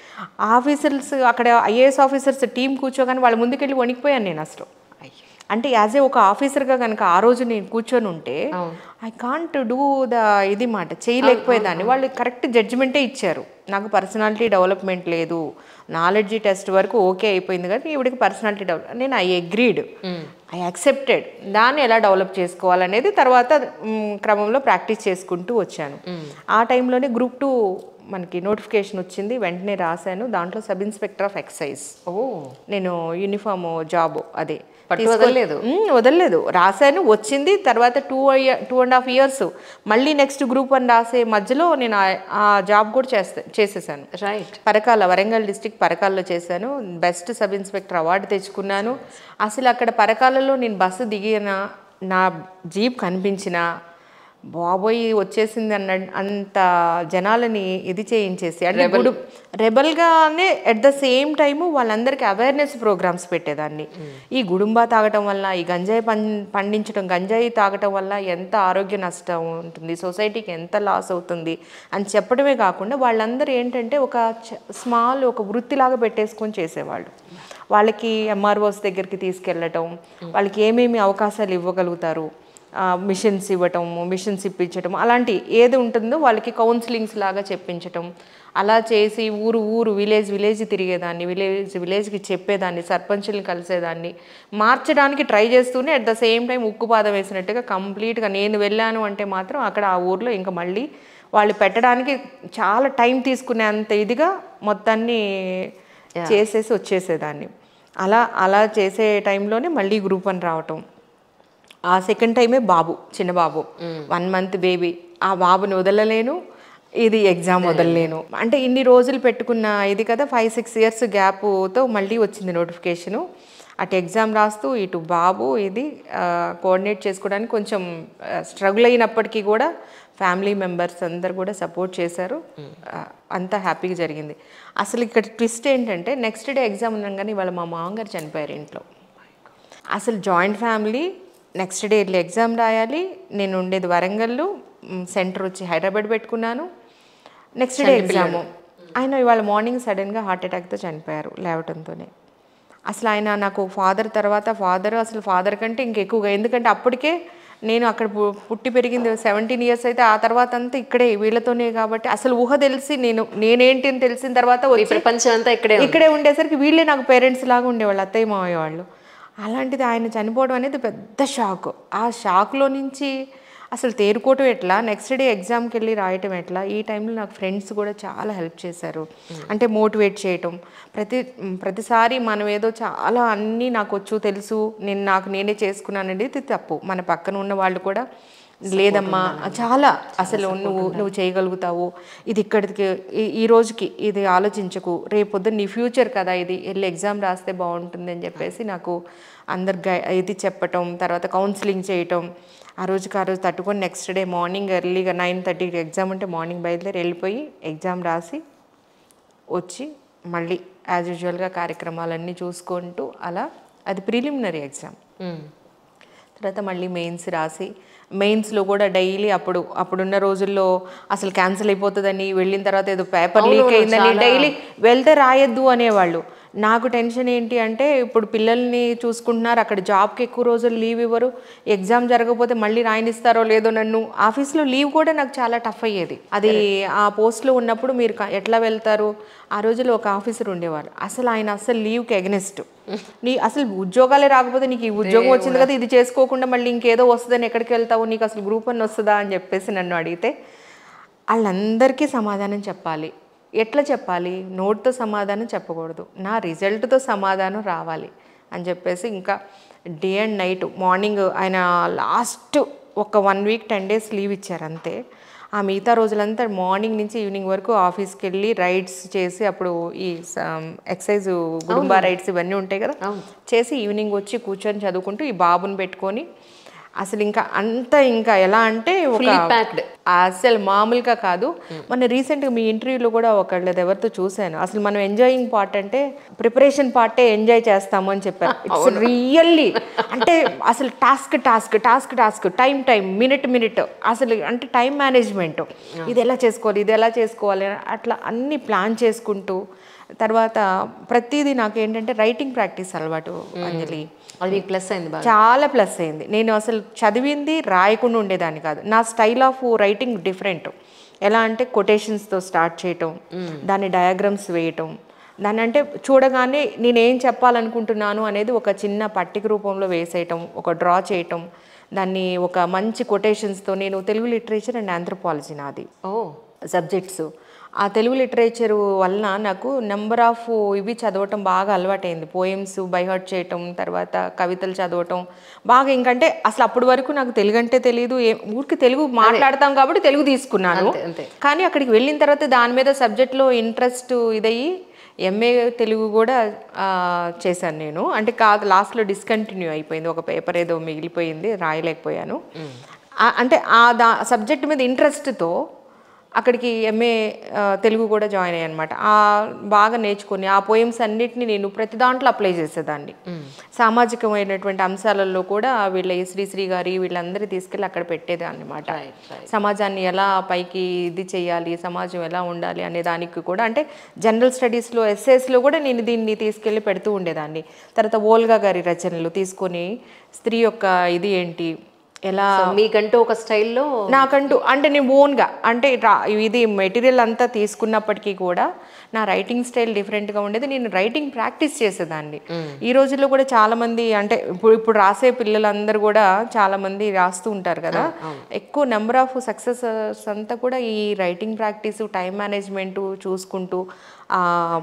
ఆఫీసర్స్ అక్కడ ఐఏఎస్ ఆఫీసర్స్ టీం కూర్చోగానే వాళ్ళ ముందుకెళ్ళి వణికిపోయాను నేను అసలు అంటే యాజ్ ఏ ఒక ఆఫీసర్గా కనుక ఆ రోజు నేను కూర్చొని ఉంటే ఐ కాంట్ డూ ద ఇది మాట చేయలేకపోయేదాన్ని వాళ్ళు కరెక్ట్ జడ్జిమెంటే ఇచ్చారు నాకు పర్సనాలిటీ డెవలప్మెంట్ లేదు నాలెడ్జ్ టెస్ట్ వరకు ఓకే అయిపోయింది కానీ ఇవిడికి పర్సనాలిటీ డెవలప్ నేను ఐ అగ్రీడ్ ఐ యాక్సెప్టెడ్ దాన్ని ఎలా డెవలప్ చేసుకోవాలనేది తర్వాత మ్, క్రమంలో ప్రాక్టీస్ చేసుకుంటూ వచ్చాను ఆ టైంలోనే గ్రూప్ టూ మనకి నోటిఫికేషన్ వచ్చింది వెంటనే రాశాను దాంట్లో సబ్ ఇన్స్పెక్టర్ ఆఫ్ ఎక్సైజ్ ఓ నేను యూనిఫామ్ జాబ్ అదే పట్టు తీసుకొని- వదలలేదు. మ్మ్, వదలలేదు రాశాను వచ్చింది తర్వాత two two and half years మళ్ళీ నెక్స్ట్ గ్రూప్ అని రాసే మధ్యలో నేను ఆ- ఆ జాబ్ కూడా చేస్తా చేసేసాను రైట్ పరకాల వరంగల్ డిస్టిక్ పరకాల్లో చేశాను బెస్ట్ సబ్ ఇన్స్పెక్టర్ అవార్డు తెచ్చుకున్నాను అసలు అక్కడ పరకాలలో నేను బస్సు దిగిన నా జీప్ కనిపించిన బాబోయ్ వచ్చేసింది అన్న అంత జనాలని ఇది చేయించేసి అంటే గుడు రెబల్గానే ఎట్ ద సేమ్ టైము వాళ్ళందరికీ అవేర్నెస్ ప్రోగ్రామ్స్ పెట్టేదాన్ని ఈ గుడుంబా తాగటం వల్ల ఈ గంజాయి పం పండించడం గంజాయి తాగటం వల్ల ఎంత ఆరోగ్య నష్టం ఉంటుంది సొసైటీకి ఎంత లాస్ అవుతుంది అని చెప్పడమే కాకుండా వాళ్ళందరూ ఏంటంటే ఒక స్మాల్ ఒక వృత్తిలాగా పెట్టేసుకొని చేసేవాళ్ళు వాళ్ళకి ఎంఆర్ఓస్ దగ్గరికి తీసుకెళ్ళటం వాళ్ళకి ఏమేమి అవకాశాలు ఇవ్వగలుగుతారు మిషన్స్ ఇవ్వటం మిషన్స్ ఇప్పించటం అలాంటి ఏది ఉంటుందో వాళ్ళకి కౌన్సిలింగ్స్ లాగా చెప్పించటం అలా చేసి ఊరు ఊరు విలేజ్ విలేజ్ తిరిగేదాన్ని విలేజ్ విలేజ్కి చెప్పేదాన్ని సర్పంచుల్ని కలిసేదాన్ని మార్చడానికి ట్రై చేస్తూనే అట్ ద సేమ్ టైం ఉక్కుపాదం వేసినట్టుగా కంప్లీట్గా నేను వెళ్ళాను అంటే మాత్రం అక్కడ ఆ ఊర్లో ఇంకా మళ్ళీ వాళ్ళు పెట్టడానికి చాలా టైం తీసుకునేంత ఇదిగా మొత్తాన్ని చేసేసి వచ్చేసేదాన్ని అలా అలా చేసే టైంలోనే మళ్ళీ గ్రూప్ అని రావటం ఆ సెకండ్ టైమే బాబు చిన్న బాబు వన్ మంత్ బేబీ ఆ బాబుని వదలలేను ఇది ఎగ్జామ్ వదలలేను అంటే ఇన్ని రోజులు పెట్టుకున్న ఇది కదా ఫైవ్ సిక్స్ ఇయర్స్ గ్యాప్తో మళ్ళీ వచ్చింది నోటిఫికేషను అటు ఎగ్జామ్ రాస్తూ ఇటు బాబు ఇది కోఆర్డినేట్ చేసుకోవడానికి కొంచెం స్ట్రగుల్ అయినప్పటికీ కూడా ఫ్యామిలీ మెంబర్స్ అందరు కూడా సపోర్ట్ చేశారు ఆ, అంతా హ్యాపీగా జరిగింది అసలు ఇక్కడ ట్విస్ట్ ఏంటంటే నెక్స్ట్ డే ఎగ్జామ్ ఉండగానే ఇవాళ మా మామగారు చనిపోయారు ఇంట్లో అసలు జాయింట్ ఫ్యామిలీ నెక్స్ట్ డే వెళ్ళి ఎగ్జామ్ రాయాలి నేను ఉండేది వరంగల్లో సెంటర్ వచ్చి హైదరాబాద్ పెట్టుకున్నాను నెక్స్ట్ డే ఎగ్జాము ఆయన ఇవాళ మార్నింగ్ సడన్గా హార్ట్ అటాక్తో చనిపోయారు లేవటంతోనే అసలు ఆయన నాకు ఫాదర్ తర్వాత ఫాదర్ అసలు ఫాదర్ కంటే ఇంకెక్కువగా ఎందుకంటే అప్పటికే నేను అక్కడ పు- పుట్టి పెరిగింది సెవెంటీన్ ఇయర్స్ అయితే ఆ తర్వాత అంతా ఇక్కడే వీళ్ళతోనే కాబట్టి అసలు ఊహ తెలిసి నేను నేనేంటి అని తెలిసిన తర్వాత ఈ వచ్చి ప్రపంచం అంతా ఇక్కడే ఉంది. ఇక్కడే ఉండేసరికి వీళ్ళే నాకు పేరెంట్స్ లాగా ఉండేవాళ్ళు అత్తయ్య మావయ్య వాళ్ళు అలాంటిది ఆయన చనిపోవడం అనేది పెద్ద షాక్ ఆ షాక్లో నుంచి అసలు తేరుకోవటం ఎట్లా నెక్స్ట్ డే ఎగ్జామ్కి వెళ్ళి రాయటం ఎట్లా ఈ టైంలో నాకు ఫ్రెండ్స్ కూడా చాలా హెల్ప్ చేశారు అంటే మోటివేట్ చేయటం ప్రతి ప్రతిసారి మనం ఏదో చాలా అన్నీ నాకు వచ్చు తెలుసు నేను నాకు నేనే చేసుకున్నాను అనేది తప్పు మన పక్కన ఉన్న వాళ్ళు కూడా లేదమ్మా చాలా అసలు నువ్వు నువ్వు చేయగలుగుతావు ఇది ఇక్కడికి ఈ- ఈ రోజుకి ఇది ఆలోచించకు రేపొద్దు నీ ఫ్యూచర్ కదా ఇది వెళ్ళి ఎగ్జామ్ రాస్తే బాగుంటుంది అని చెప్పేసి నాకు అందరు గై ఇది చెప్పటం తర్వాత కౌన్సిలింగ్ చేయటం ఆ రోజుకి ఆ రోజు తట్టుకొని నెక్స్ట్ డే మార్నింగ్ ఎర్లీగా నైన్ థర్టీకి ఎగ్జామ్ ఉంటే మార్నింగ్ బయలుదేరి వెళ్ళిపోయి ఎగ్జామ్ రాసి వచ్చి మళ్ళీ యాజ్ యూజువల్గా కార్యక్రమాలన్నీ చూసుకుంటూ అలా అది ప్రిలిమినరీ ఎగ్జామ్ మ్మ్. తర్వాత మళ్ళీ మెయిన్స్ రాసి మెయిన్స్లో కూడా డైలీ అప్పుడు అప్పుడున్న రోజుల్లో అసలు క్యాన్సిల్ అయిపోతుందని వెళ్ళిన తర్వాత ఏదో పేపర్ లీక్ అయిందని డైలీ వెళ్తే రాయొద్దు అనేవాళ్ళు నాకు టెన్షన్ ఏంటి అంటే ఇప్పుడు పిల్లల్ని చూసుకుంటున్నారు అక్కడ జాబ్కి ఎక్కువ రోజులు లీవ్ ఇవ్వరు ఎగ్జామ్ జరగకపోతే మళ్ళీ రాయనిస్తారో లేదో నన్ను ఆఫీస్లో లీవ్ కూడా నాకు చాలా టఫ్ అయ్యేది అది ఆ పోస్ట్లో ఉన్నప్పుడు మీరు క- ఎట్లా వెళ్తారు ఆ రోజుల్లో ఒక ఆఫీసర్ ఉండేవారు అసలు ఆయన అసలు లీవ్కి ఎగనెస్ట్ నీ అసలు ఉద్యోగాలే రాకపోతే నీకు ఈ ఉద్యోగం వచ్చింది కదా ఇది చేసుకోకుండా మళ్ళీ ఇంకేదో వస్తుందని ఎక్కడికి వెళ్తావు నీకు అసలు గ్రూప్ అని వస్తుందా అని చెప్పేసి నన్ను అడిగితే వాళ్ళందరికీ సమాధానం చెప్పాలి ఎట్లా చెప్పాలి నోట్తో సమాధానం చెప్పకూడదు నా రిజల్ట్తో సమాధానం రావాలి అని చెప్పేసి ఇంకా డే అండ్ నైట్ మార్నింగ్ ఆయన లాస్ట్ ఒక one week ten days leave ఇచ్చారు అంతే ఆ మిగతా రోజులంతా మార్నింగ్ నుంచి ఈవినింగ్ వరకు ఆఫీస్కి వెళ్ళి రైడ్స్ చేసి అప్పుడు ఈ ఎక్సైజ్ గుడుంబా రైడ్స్ ఇవన్నీ ఉంటాయి కదా చేసి ఈవినింగ్ వచ్చి కూర్చొని చదువుకుంటూ ఈ బాబుని పెట్టుకొని అసలు ఇంకా అంత ఇంకా ఎలా అంటే ఒక ఫుల్లీ ప్యాక్డ్ అసలు మామూలుగా కాదు మన రీసెంట్గా మీ ఇంటర్వ్యూలో కూడా ఒకళ్ళది ఎవరితో చూశాను అసలు మనం ఎంజాయింగ్ పార్ట్ అంటే ప్రిపరేషన్ పార్టే ఎంజాయ్ చేస్తాము అని చెప్పారు ఇట్స్ రియల్లీ అంటే అసలు task task task task time time minute minute అసలు అంటే టైం మేనేజ్మెంట్ ఇది ఎలా చేసుకోవాలి ఇది ఎలా చేసుకోవాలి అట్లా అన్ని ప్లాన్ చేసుకుంటూ తర్వాత ప్రతిదీ నాకు ఏంటంటే రైటింగ్ ప్రాక్టీస్ అలవాటు అంజలి అది మీకు ప్లస్ అయింది బాగా చాలా ప్లస్ అయింది నేను అసలు చదివింది రాయకుండా ఉండేదాన్ని కాదు నా స్టైల్ ఆఫ్ రైటింగ్ డిఫరెంట్ ఎలా అంటే కొటేషన్స్తో స్టార్ట్ చేయటం దాన్ని డయాగ్రామ్స్ వేయటం దాన్ని అంటే చూడగానే నేను ఏం చెప్పాలనుకుంటున్నాను అనేది ఒక చిన్న పట్టిక రూపంలో వేసేయటం ఒక డ్రా చేయటం దాన్ని ఒక మంచి కొటేషన్స్తో నేను తెలుగు లిటరేచర్ అండ్ ఆంథ్రపాలజీ నాది ఓ సబ్జెక్ట్స్ ఆ తెలుగు లిటరేచర్ వలన నాకు నెంబర్ ఆఫ్ ఇవి చదవటం బాగా అలవాటైంది పోయమ్స్ బైహర్ట్ చేయటం తర్వాత కవితలు చదవటం బాగా ఇంకంటే అసలు అప్పటి వరకు నాకు తెలుగు అంటే తెలియదు ఏ ఊరికి తెలుగు మాట్లాడతాం కాబట్టి తెలుగు తీసుకున్నాను అంతే, అంతే. కానీ అక్కడికి వెళ్ళిన తర్వాత దాని మీద సబ్జెక్ట్లో ఇంట్రెస్ట్ ఇదయ్యి ఎంఏ తెలుగు కూడా ఆ, చేశాను నేను అంటే కాదు లాస్ట్లో డిస్కంటిన్యూ అయిపోయింది ఒక పేపర్ ఏదో మిగిలిపోయింది రాయలేకపోయాను ఆ- అంటే ఆ దా సబ్జెక్ట్ మీద ఇంట్రెస్ట్తో అక్కడికి ఎంఏ తెలుగు కూడా జాయిన్ అయ్యాను అనమాట ఆ బాగా నేర్చుకుని ఆ పోయమ్స్ అన్నిటిని నేను ప్రతి దాంట్లో అప్లై చేసేదాన్ని సామాజికమైనటువంటి అంశాలలో కూడా వీళ్ళ ఈ శ్రీశ్రీ గారి వీళ్ళందరూ తీసుకెళ్ళి అక్కడ పెట్టేదాన్ని అనమాట సమాజాన్ని ఎలా పైకి ఇది చేయాలి సమాజం ఎలా ఉండాలి అనే దానికి కూడా అంటే జనరల్ స్టడీస్లో ఎస్ఎస్లో కూడా నేను దీన్ని తీసుకెళ్ళి పెడుతూ ఉండేదాన్ని తర్వాత ఓల్గా గారి రచనలు తీసుకొని స్త్రీ యొక్క ఇది ఏంటి ఎలా సో మీకంటూ ఒక స్టైల్లో నాకంటూ అంటే నేను ఓన్గా అంటే రా- ఇది మెటీరియల్ అంతా తీసుకున్నప్పటికీ కూడా నా రైటింగ్ స్టైల్ డిఫరెంట్గా ఉండేది నేను రైటింగ్ ప్రాక్టీస్ చేసేదాన్ని ఈ రోజుల్లో కూడా చాలా మంది అంటే ఇప్పుడు ఇప్పుడు రాసే పిల్లలందరూ కూడా చాలా మంది రాస్తూ ఉంటారు కదా ఎక్కువ నెంబర్ ఆఫ్ సక్సెసర్స్ అంతా కూడా ఈ రైటింగ్ ప్రాక్టీస్ టైం మేనేజ్మెంట్ చూసుకుంటూ ఆ,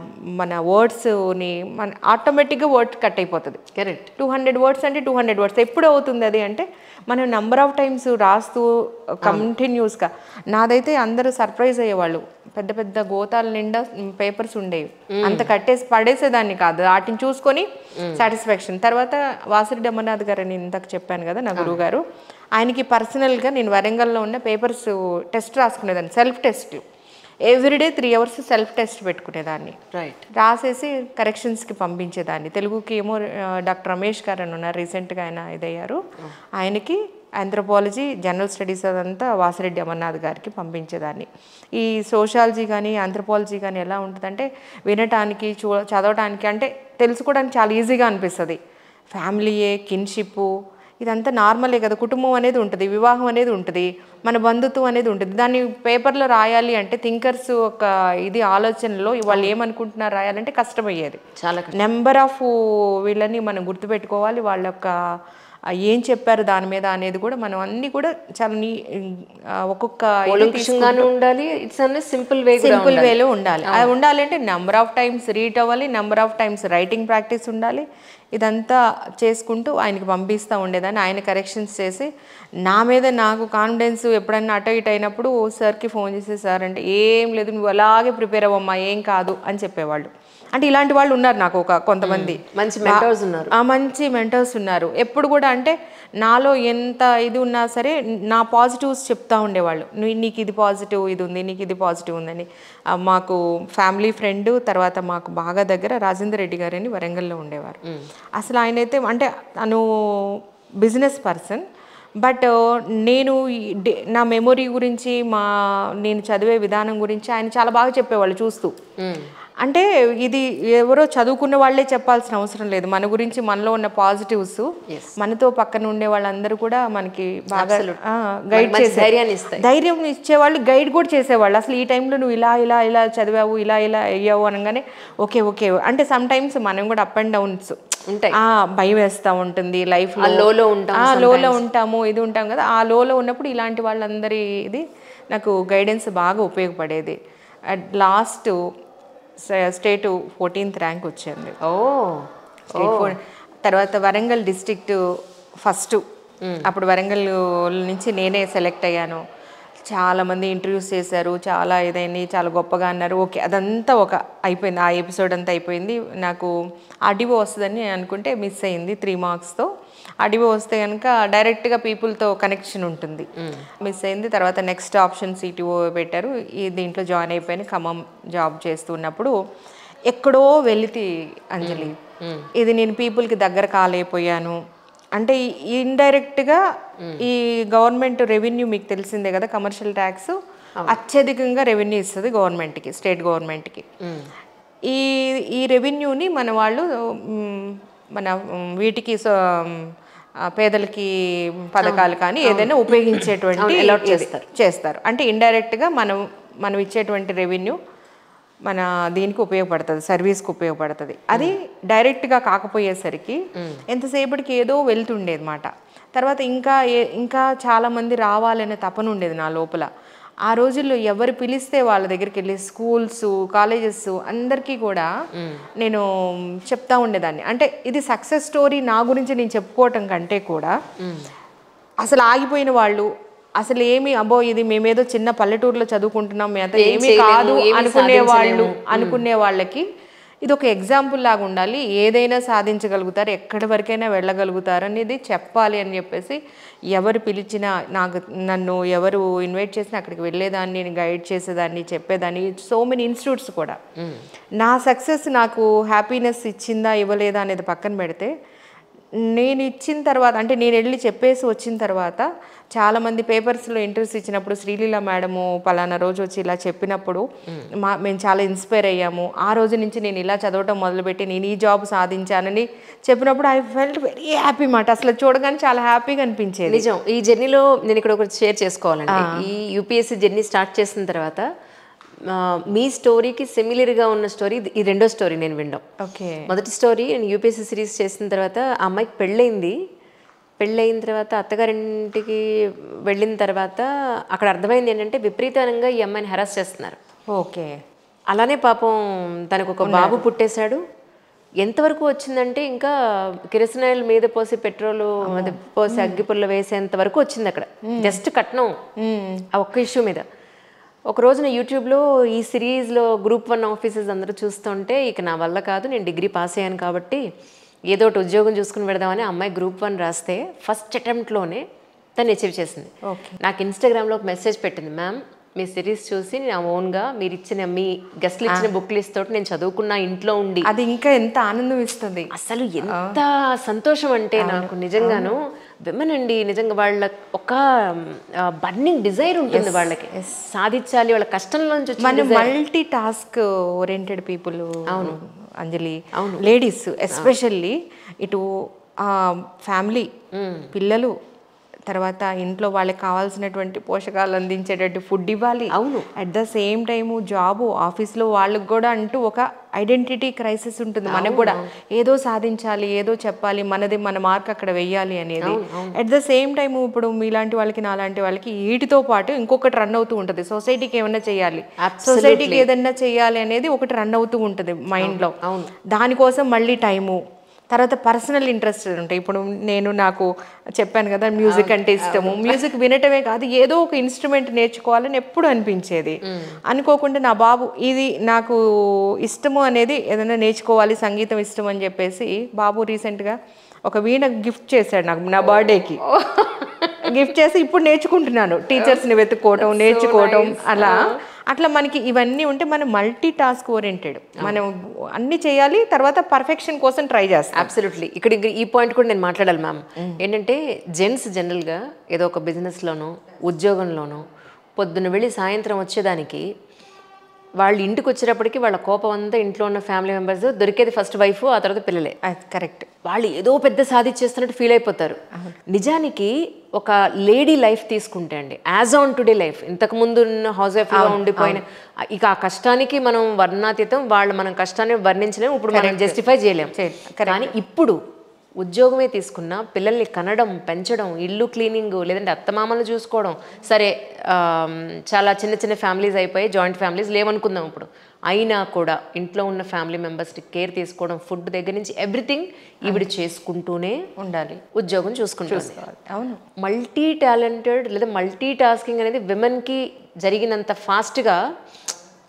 మన వర్డ్స్ని మన ఆటోమేటిక్గా వర్డ్ కట్ అయిపోతుంది కరెక్ట్ టూ హండ్రెడ్ వర్డ్స్ అంటే టూ హండ్రెడ్ వర్డ్స్ ఎప్పుడు అవుతుంది అది అంటే మనం నెంబర్ ఆఫ్ టైమ్స్ రాస్తూ కంటిన్యూస్గా నాదైతే అందరూ సర్ప్రైజ్ అయ్యేవాళ్ళు పెద్ద పెద్ద గోతాల నిండా పేపర్స్ ఉండేవి అంత కట్టేసి పడేసేదాన్ని కాదు వాటిని చూసుకొని సాటిస్ఫాక్షన్ తర్వాత వాసిరెడ్డి అమర్నాథ్ గారు అని ఇందాక చెప్పాను కదా నా గురువు గారు ఆయనకి పర్సనల్గా నేను వరంగల్లో ఉన్న పేపర్స్ టెస్ట్ రాసుకునేదాన్ని self test everyday three hours self test పెట్టుకునేదాన్ని రైట్ రాసేసి కరెక్షన్స్కి పంపించేదాన్ని తెలుగుకి ఏమో ఆ, డాక్టర్ రమేష్ గారు అని ఉన్నారు రీసెంట్గా ఆయన ఇదయ్యారు ఆయనకి ఆంథ్రపాలజీ జనరల్ స్టడీస్ అదంతా వాసిరెడ్డి అమర్నాథ్ గారికి పంపించేదాన్ని ఈ సోషాలజీ కానీ ఆంథ్రపాలజీ కానీ ఎలా ఉంటుందంటే వినటానికి చూ చదవటానికి అంటే తెలుసుకోవడానికి చాలా ఈజీగా అనిపిస్తుంది ఫ్యామిలీయే కిన్షిప్ ఇదంతా నార్మలే కదా కుటుంబం అనేది ఉంటుంది వివాహం అనేది ఉంటుంది మన బంధుత్వం అనేది ఉంటుంది దాన్ని పేపర్లో రాయాలి అంటే థింకర్స్ ఒక ఇది ఆలోచనలో వాళ్ళు ఏమనుకుంటున్నారు రాయాలంటే కష్టమయ్యేది చాలా నెంబర్ ఆఫ్ వీళ్ళని మనం గుర్తుపెట్టుకోవాలి వాళ్ళ యొక్క ఆ, ఏం చెప్పారు దాని మీద అనేది కూడా మనం అన్ని కూడా చాలా నీ ఆ, ఒక్కొక్క ఇది కూలంకుషంగానే ఉండాలి ఇట్స్ అనే సింపుల్ వే సింపుల్ వేలో ఉండాలి అది ఉండాలంటే నెంబర్ ఆఫ్ టైమ్స్ రీడ్ అవ్వాలి number of times writing practice ఉండాలి ఇదంతా చేసుకుంటూ ఆయనకి పంపిస్తూ ఉండేదాన్ని ఆయన కరెక్షన్స్ చేసి నా మీద నాకు కాన్ఫిడెన్స్ ఎప్పుడన్నా అటు ఇటు అయినప్పుడు సార్కి ఫోన్ చేసి సార్ అంటే ఏం లేదు నువ్వు అలాగే ప్రిపేర్ అవ్వమ్మా ఏం కాదు అని చెప్పేవాళ్ళు అంటే ఇలాంటి వాళ్ళు ఉన్నారు నాకు ఒక కొంతమంది మంచి mentors ఉన్నారు. ఆ మంచి మెంటర్స్ ఉన్నారు ఎప్పుడు కూడా అంటే నాలో ఎంత ఇది ఉన్నా సరే నా పాజిటివ్స్ చెప్తా ఉండేవాళ్ళు నువ్వు నీకు ఇది పాజిటివ్ ఇది ఉంది నీకు ఇది పాజిటివ్ ఉందని ఆ, మాకు ఫ్యామిలీ ఫ్రెండ్ తర్వాత మాకు బాగా దగ్గర రాజేందర్ రెడ్డి గారు అని వరంగల్లో ఉండేవారు అసలు ఆయన అయితే అంటే తను బిజినెస్ పర్సన్ బట్ నేను ఈ డే- నా మెమొరీ గురించి మా నేను చదివే విధానం గురించి ఆయన చాలా బాగా చెప్పేవాళ్ళు చూస్తూ అంటే ఇది ఎవరో చదువుకున్న వాళ్ళే చెప్పాల్సిన అవసరం లేదు మన గురించి మనలో ఉన్న పాజిటివ్స్ మనతో పక్కన ఉండే వాళ్ళందరూ కూడా మనకి బాగా గైడ్ మంచి చేసే ధైర్యాన్ని ఇస్తాయి. ధైర్యం ఇచ్చేవాళ్ళు గైడ్ కూడా చేసేవాళ్ళు అసలు ఈ టైంలో నువ్వు ఇలా ఇలా ఇలా చదివావు ఇలా ఇలా అయ్యావు అనగానే ఓకే ఓకే అంటే సమ్ టైమ్స్ మనం కూడా అప్ అండ్ డౌన్స్ ఉంటాయి. భయం వేస్తూ ఉంటుంది లైఫ్ ఆ లోలో ఉంటాం ఆ లోలో ఉంటాము ఇది ఉంటాం కదా ఆ లోలో ఉన్నప్పుడు ఇలాంటి వాళ్ళందరి ఇది నాకు గైడెన్స్ బాగా ఉపయోగపడేది at last state fourteenth rank వచ్చింది ఓ స్టేట్ ఫోర్ తర్వాత వరంగల్ డిస్ట్రిక్ట్ ఫస్ట్ అప్పుడు వరంగల్ నుంచి నేనే సెలెక్ట్ అయ్యాను చాలా మంది ఇంటర్వ్యూస్ చేశారు చాలా ఇదైంది చాలా గొప్పగా అన్నారు ఓకే అదంతా ఒక అయిపోయింది ఆ ఎపిసోడ్ అంతా అయిపోయింది నాకు ఆర్డీఓ వస్తుందని అనుకుంటే మిస్ అయింది త్రీ మార్క్స్తో అడివి వస్తే కనుక డైరెక్ట్గా పీపుల్తో కనెక్షన్ ఉంటుంది మిస్ అయింది తర్వాత నెక్స్ట్ ఆప్షన్ సిటీఓ పెట్టారు ఈ దీంట్లో జాయిన్ అయిపోయాను ఖమ్మం జాబ్ చేస్తున్నప్పుడు ఎక్కడో వెళితే అంజలి ఇది నేను పీపుల్కి దగ్గర కాలేకపోయాను అంటే ఇండైరెక్ట్గా ఈ గవర్నమెంట్ రెవెన్యూ మీకు తెలిసిందే కదా కమర్షియల్ ట్యాక్స్ అత్యధికంగా రెవెన్యూ ఇస్తుంది గవర్నమెంట్కి స్టేట్ గవర్నమెంట్కి ఈ ఈ రెవెన్యూని మన వాళ్ళు మ్, మన మ్, వీటికి సో, మ్, ఆ, పేదలకి పథకాలు కానీ ఏదైనా ఉపయోగించేటువంటి allot ఇది చేస్తారు అంటే ఇండైరెక్ట్గా మనం మనం ఇచ్చేటువంటి రెవెన్యూ మన దీనికి ఉపయోగపడుతుంది సర్వీస్కి ఉపయోగపడుతుంది అది డైరెక్ట్గా కాకపోయేసరికి ఎంతసేపటికి ఏదో వెళ్తుండేది మాట తర్వాత ఇంకా ఏ- ఇంకా చాలామంది రావాలనే తపన ఉండేది నా లోపల ఆ రోజుల్లో ఎవరు పిలిస్తే వాళ్ళ దగ్గరికి వెళ్ళి స్కూల్స్ కాలేజెస్ అందరికీ కూడా నేను చెప్తా ఉండేదాన్ని అంటే ఇది సక్సెస్ స్టోరీ నా గురించి నేను చెప్పుకోవటం కంటే కూడా అసలు ఆగిపోయిన వాళ్ళు అసలు ఏమి అబ్బో ఇది మేమేదో చిన్న పల్లెటూరులో చదువుకుంటున్నాం మేమంతా ఏం ఏమీ చేయలేము, కాదు ఏమీ అనుకునే వాళ్ళు సాధించలేము. అనుకునే వాళ్ళకి ఇది ఒక ఎగ్జాంపుల్ లాగా ఉండాలి ఏదైనా సాధించగలుగుతారు ఎక్కడి వరకైనా వెళ్ళగలుగుతారు అనేది చెప్పాలి అని చెప్పేసి ఎవరు పిలిచినా నాకు నన్ను ఎవరు ఇన్వైట్ చేసినా అక్కడికి వెళ్ళేదాన్ని నేను గైడ్ చేసేదాన్ని చెప్పేదాన్ని సో మెనీ ఇన్స్టిట్యూట్స్ కూడా నా సక్సెస్ నాకు హ్యాపీనెస్ ఇచ్చిందా ఇవ్వలేదా అనేది పక్కన పెడితే నేను ఇచ్చిన తర్వాత అంటే నేను వెళ్ళి చెప్పేసి వచ్చిన తర్వాత చాలామంది పేపర్స్లో ఇంటర్వ్యూస్ ఇచ్చినప్పుడు శ్రీలీల మేడము పలానా రోజు వచ్చి ఇలా చెప్పినప్పుడు మా మేము చాలా ఇన్స్పైర్ అయ్యాము ఆ రోజు నుంచి నేను ఇలా చదవటం మొదలుపెట్టి నేను ఈ జాబ్ సాధించానని చెప్పినప్పుడు ఐ ఫెల్ట్ వెరీ హ్యాపీ మాట అసలు చూడగానే చాలా హ్యాపీగా అనిపించేది నిజం ఈ జర్నీలో నేను ఇక్కడ ఒకటి షేర్ చేసుకోవాలండి ఈ యూపీఎస్సీ జర్నీ స్టార్ట్ చేసిన తర్వాత ఆ, మీ స్టోరీకి సిమిలర్గా ఉన్న స్టోరీ ఈ రెండో స్టోరీ నేను వినడం ఓకే మొదటి స్టోరీ నేను యూపీఎస్సీ సిరీస్ చేసిన తర్వాత ఆ అమ్మాయికి పెళ్ళయింది పెళ్ళయిన తర్వాత అత్తగారింటికి వెళ్ళిన తర్వాత అక్కడ అర్థమైంది ఏంటంటే విపరీతంగా ఈ అమ్మాయిని హెరాస్ చేస్తున్నారు ఓకే అలానే పాపం తనకు ఒక బాబు పుట్టేశాడు ఎంతవరకు వచ్చిందంటే ఇంకా కిరసనాయిల్ మీద పోసి పెట్రోల్ అది పోసి అగ్గిపుల్ల వేసేంత వరకు వచ్చింది అక్కడ జస్ట్ కట్నం ఆ ఒక్క ఇష్యూ మీద ఒక రోజున యూట్యూబ్లో ఈ సిరీస్లో గ్రూప్ వన్ ఆఫీసర్స్ అందరూ చూస్తుంటే ఇక నా వల్ల కాదు నేను డిగ్రీ పాస్ అయ్యాను కాబట్టి ఏదో ఒకటి ఉద్యోగం చూసుకుని పెడదామని ఆ అమ్మాయి గ్రూప్ వన్ రాస్తే ఫస్ట్ అటెంప్ట్లోనే తను అచీవ్ చేసింది నాకు ఇన్స్టాగ్రామ్లో ఒక మెసేజ్ పెట్టింది మ్యామ్ మీ సిరీస్ చూసి నా ఓన్గా మీరు ఇచ్చిన మీ గెస్ట్లు ఇచ్చిన బుక్ లిస్ట్ తోటి నేను చదువుకున్న ఇంట్లో ఉండి అది ఇంకా ఎంత ఆనందం ఇస్తుంది అసలు ఎంత సంతోషం అంటే నాకు నిజంగాను విమెన్ అండి నిజంగా వాళ్ళ ఒక బర్నింగ్ డిజైర్ ఉంటుంది వాళ్ళకి సాధించాలి వాళ్ళ కష్టంలోంచి వచ్చిన మన మల్టీ టాస్క్ ఓరియంటెడ్ పీపుల్ అవును అంజలి అవును లేడీస్ ఎస్పెషల్లీ ఇటు ఫ్యామిలీ పిల్లలు తర్వాత ఇంట్లో వాళ్ళకి కావాల్సినటువంటి పోషకాలు అందించేటట్టు ఫుడ్ ఇవ్వాలి అవును. At the same time job ఆఫీస్లో వాళ్ళకి కూడా అంటూ ఒక ఐడెంటిటీ క్రైసిస్ ఉంటుంది మనకు కూడా ఏదో సాధించాలి ఏదో చెప్పాలి మనది మన మార్క్ అక్కడ వెయ్యాలి అనేది అట్ ద సేమ్ టైం ఇప్పుడు మీలాంటి వాళ్ళకి నాలాంటి వాళ్ళకి వీటితో పాటు ఇంకొకటి రన్ అవుతూ ఉంటుంది సొసైటీకి ఏమైనా చేయాలి సొసైటీకి ఏదైనా చేయాలి అనేది ఒకటి రన్ అవుతూ ఉంటుంది మైండ్లో దానికోసం మళ్ళీ టైము తర్వాత పర్సనల్ ఇంట్రెస్ట్ ఉంటాయి ఇప్పుడు నేను నాకు చెప్పాను కదా మ్యూజిక్ అంటే ఇష్టము మ్యూజిక్ వినటమే కాదు ఏదో ఒక ఇన్స్ట్రుమెంట్ నేర్చుకోవాలని ఎప్పుడు అనిపించేది అనుకోకుండా నా బాబు ఇది నాకు ఇష్టము అనేది ఏదైనా నేర్చుకోవాలి సంగీతం ఇష్టం అని చెప్పేసి బాబు రీసెంట్గా ఒక వీణ గిఫ్ట్ చేశాడు నాకు నా బర్త్డేకి గిఫ్ట్ చేసి ఇప్పుడు నేర్చుకుంటున్నాను టీచర్స్ని వెతుక్కోవటం నేర్చుకోవటం అలా అట్లా మనకి ఇవన్నీ ఉంటే మనం మల్టీ టాస్క్ ఓరియంటెడ్ మనం అన్ని చేయాలి తర్వాత పర్ఫెక్షన్ కోసం ట్రై చేస్తాం అబ్సల్యూట్లీ ఇక్కడ ఇంక ఈ పాయింట్ కూడా నేను మాట్లాడాలి మ్యామ్ ఏంటంటే జెంట్స్ జనరల్గా ఏదో ఒక బిజినెస్లోనో ఉద్యోగంలోనో పొద్దున్న వెళ్ళి సాయంత్రం వచ్చేదానికి వాళ్ళు ఇంటికి వచ్చేటప్పటికి వాళ్ళ కోపం అంతా ఇంట్లో ఉన్న ఫ్యామిలీ మెంబర్స్ దొరికేది ఫస్ట్ వైఫ్ ఆ తర్వాత పిల్లలే కరెక్ట్ వాళ్ళు ఏదో పెద్ద సాధించేస్తున్నట్టు ఫీల్ అయిపోతారు నిజానికి ఒక లేడీ లైఫ్ తీసుకుంటే అండి యాజ్ ఆన్ టుడే లైఫ్ ఇంతకు ముందు ఉన్న హౌస్ వైఫ్గా ఉండిపోయిన ఇక ఆ కష్టానికి మనం వర్ణాతీతం వాళ్ళు మనం కష్టాన్ని వర్ణించలేము ఇప్పుడు మనం జస్టిఫై చేయలేం కానీ ఇప్పుడు ఉద్యోగమే తీసుకున్నా పిల్లల్ని కనడం పెంచడం ఇల్లు క్లీనింగ్ లేదంటే అత్తమామలు చూసుకోవడం సరే ఆమ్, చాలా చిన్న చిన్న ఫ్యామిలీస్ అయిపోయి జాయింట్ ఫ్యామిలీస్ లేవనుకుందాం ఇప్పుడు అయినా కూడా ఇంట్లో ఉన్న ఫ్యామిలీ మెంబర్స్కి కేర్ తీసుకోవడం ఫుడ్ దగ్గర నుంచి ఎవ్రీథింగ్ ఈవిడ చేసుకుంటూనే ఉండాలి ఉద్యోగం చూసుకుంటుంది అవును మల్టీ టాలెంటెడ్ లేదా మల్టీ టాస్కింగ్ అనేది విమెన్కి జరిగినంత ఫాస్ట్గా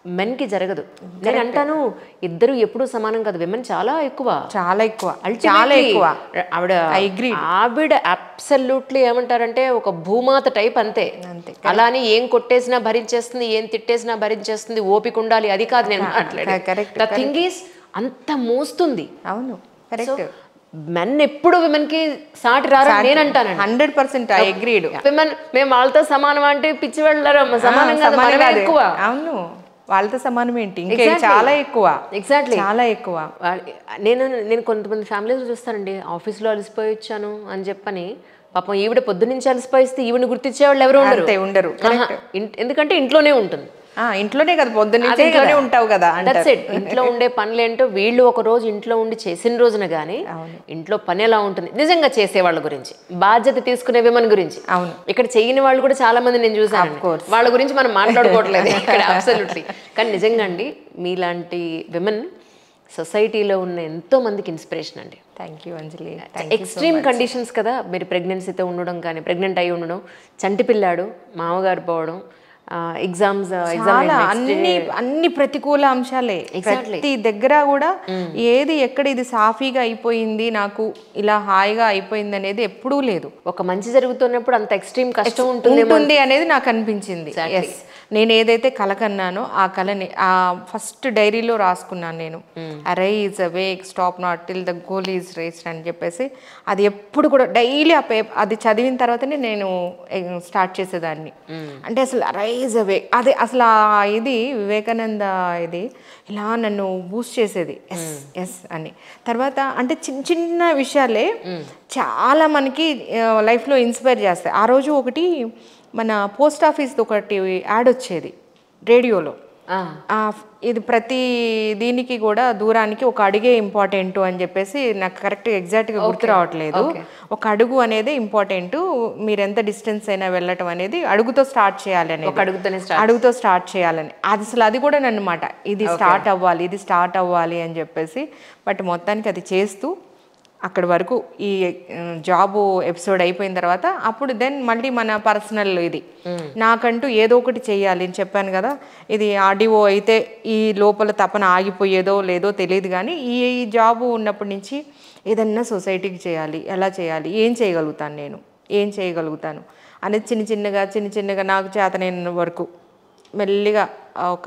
మెన్కి జరగదు నేను అంటాను ఇద్దరు ఎప్పుడూ సమానం కాదు విమెన్ చాలా ఎక్కువ చాలా ఎక్కువ చాలా Ultimately, ఎక్కువ ఆవిడ I agree. ఆవిడ అబ్సల్యూట్లీ ఏమంటారంటే ఒక భూమాత టైప్ అంతే అంతే. అలా అని ఏం కొట్టేసినా భరించేస్తుంది ఏం తిట్టేసినా భరించేస్తుంది ఓపిక ఉండాలి అది కాదు నేను మాట్లాడే correct, ద థింగ్ ఈస్ అంత మోస్తుంది అవును కరెక్ట్ మెన్ ఎప్పుడు విమెన్ కి సాటి రారా నేను అంటానండి hundred percent I agreed women మేము వాళ్ళతో సమానం అంటే పిచ్చి వెళ్ళారు సమానం కాదు మనమే ఎక్కువ అవును వాళ్ళతో సమానం ఏంటి ఇంకా చాలా ఎక్కువ ఎగ్జాక్ట్లీ చాలా ఎక్కువ నేను నేను కొంతమంది ఫ్యామిలీస్ చూస్తానండి ఆఫీస్లో అలసిపోయి వచ్చాను అని చెప్పని పాపం ఈవిడ పొద్దు నుంచి అలసిపోయిస్తే ఈవిడ గుర్తించేవాళ్ళు ఎవరు ఉండరు అంతే ఉండరు ఆహా, ఇన్- ఎందుకంటే ఇంట్లోనే ఉంటుంది ఆ, ఇంట్లోనే కదా పొద్దున్న అదే ఇంట్లోనే కదా. ఉంటావు కదా That's అంటారు it. ఇంట్లో ఉండే పనులేంటో వీళ్ళు ఒక రోజు ఇంట్లో ఉండి చేసిన రోజున గానీ ఇంట్లో పని ఎలా ఉంటుంది నిజంగా చేసే వాళ్ళ గురించి బాధ్యత తీసుకునే విమన్ గురించి అవును. ఇక్కడ చేయని వాళ్ళు కూడా చాలా మంది నేను చూసాను వాళ్ళ గురించి మనం మాట్లాడుకోవట్లేదు ఇక్కడ అబ్సల్యూట్లీ కానీ నిజంగా అండి మీలాంటి విమెన్ సొసైటీలో ఉన్న ఎంతో మందికి ఇన్స్పిరేషన్ అండి thank you Anjali extreme conditions కదా మీరు ప్రెగ్నెన్సీతో ఉండడం కానీ ప్రెగ్నెంట్ అయి ఉండడం చంటి పిల్లాడు మామగారు పోవడం ఎగ్జామ్స్ ఎగ్జామ్ చాలా అన్ని అన్ని ప్రతికూల అంశాలే Exactly. ప్రతి దగ్గర కూడా ఏది ఎక్కడ ఇది సాఫీగా అయిపోయింది నాకు ఇలా హాయిగా అయిపోయింది అనేది ఎప్పుడూ లేదు ఒక మంచి జరుగుతున్నప్పుడు అంత ఎక్స్ట్రీమ్ కష్టం ఉంటుంది ఉంటుంది అనేది నాకు అనిపించింది ఎస్ నేను ఏదైతే కల కన్నానో ఆ కళని ఆ ఫస్ట్ డైరీలో రాసుకున్నాను నేను rise wake stop not till the goal is race అని చెప్పేసి అది ఎప్పుడు కూడా డైలీ ఆ పేపర్ అది చదివిన తర్వాతనే నేను స్టార్ట్ చేసేదాన్ని అంటే అసలు రైజ్ అవే అదే అసలు ఆ ఇది వివేకానంద ఇది ఇలా నన్ను బూస్ట్ చేసేది ఎస్ ఎస్ అని తర్వాత అంటే చిన్న చిన్న విషయాలే చాలా మనకి లైఫ్లో ఇన్స్పైర్ చేస్తాయి ఆ రోజు ఒకటి మన పోస్ట్ ఆఫీస్ది ఒకటి యాడ్ వచ్చేది రేడియోలో ఆ, ఆ, ఇది ప్రతి దీనికి కూడా దూరానికి ఒక అడిగే ఇంపార్టెంట్ అని చెప్పేసి నాకు కరెక్ట్ ఎగ్జాక్ట్గా గుర్తు రావట్లేదు ఒక అడుగు అనేది ఇంపార్టెంట్ మీరు ఎంత డిస్టెన్స్ అయినా వెళ్ళటం అనేది అడుగుతో స్టార్ట్ చేయాలి అనేది ఒక అడుగుతోనే స్టార్ట్ అడుగుతో స్టార్ట్ చేయాలని అది అసలు అది కూడా నన్నమాట ఇది స్టార్ట్ అవ్వాలి ఇది స్టార్ట్ అవ్వాలి అని చెప్పేసి బట్ మొత్తానికి అది చేస్తూ అక్కడి వరకు ఈ జాబ్ ఎపిసోడ్ అయిపోయిన తర్వాత అప్పుడు దెన్ మళ్ళీ మన పర్సనల్ ఇది నాకంటూ ఏదో ఒకటి చెయ్యాలి అని చెప్పాను కదా ఇది ఆడియో అయితే ఈ లోపల తపన ఆగిపోయేదో లేదో తెలియదు కానీ ఈ జాబ్ ఉన్నప్పటి నుంచి ఏదన్నా సొసైటీకి చేయాలి ఎలా చేయాలి ఏం చేయగలుగుతాను నేను ఏం చేయగలుగుతాను అనేది చిన్న చిన్నగా చిన్న చిన్నగా నాకు చేతనైన వరకు మెల్లిగా ఒక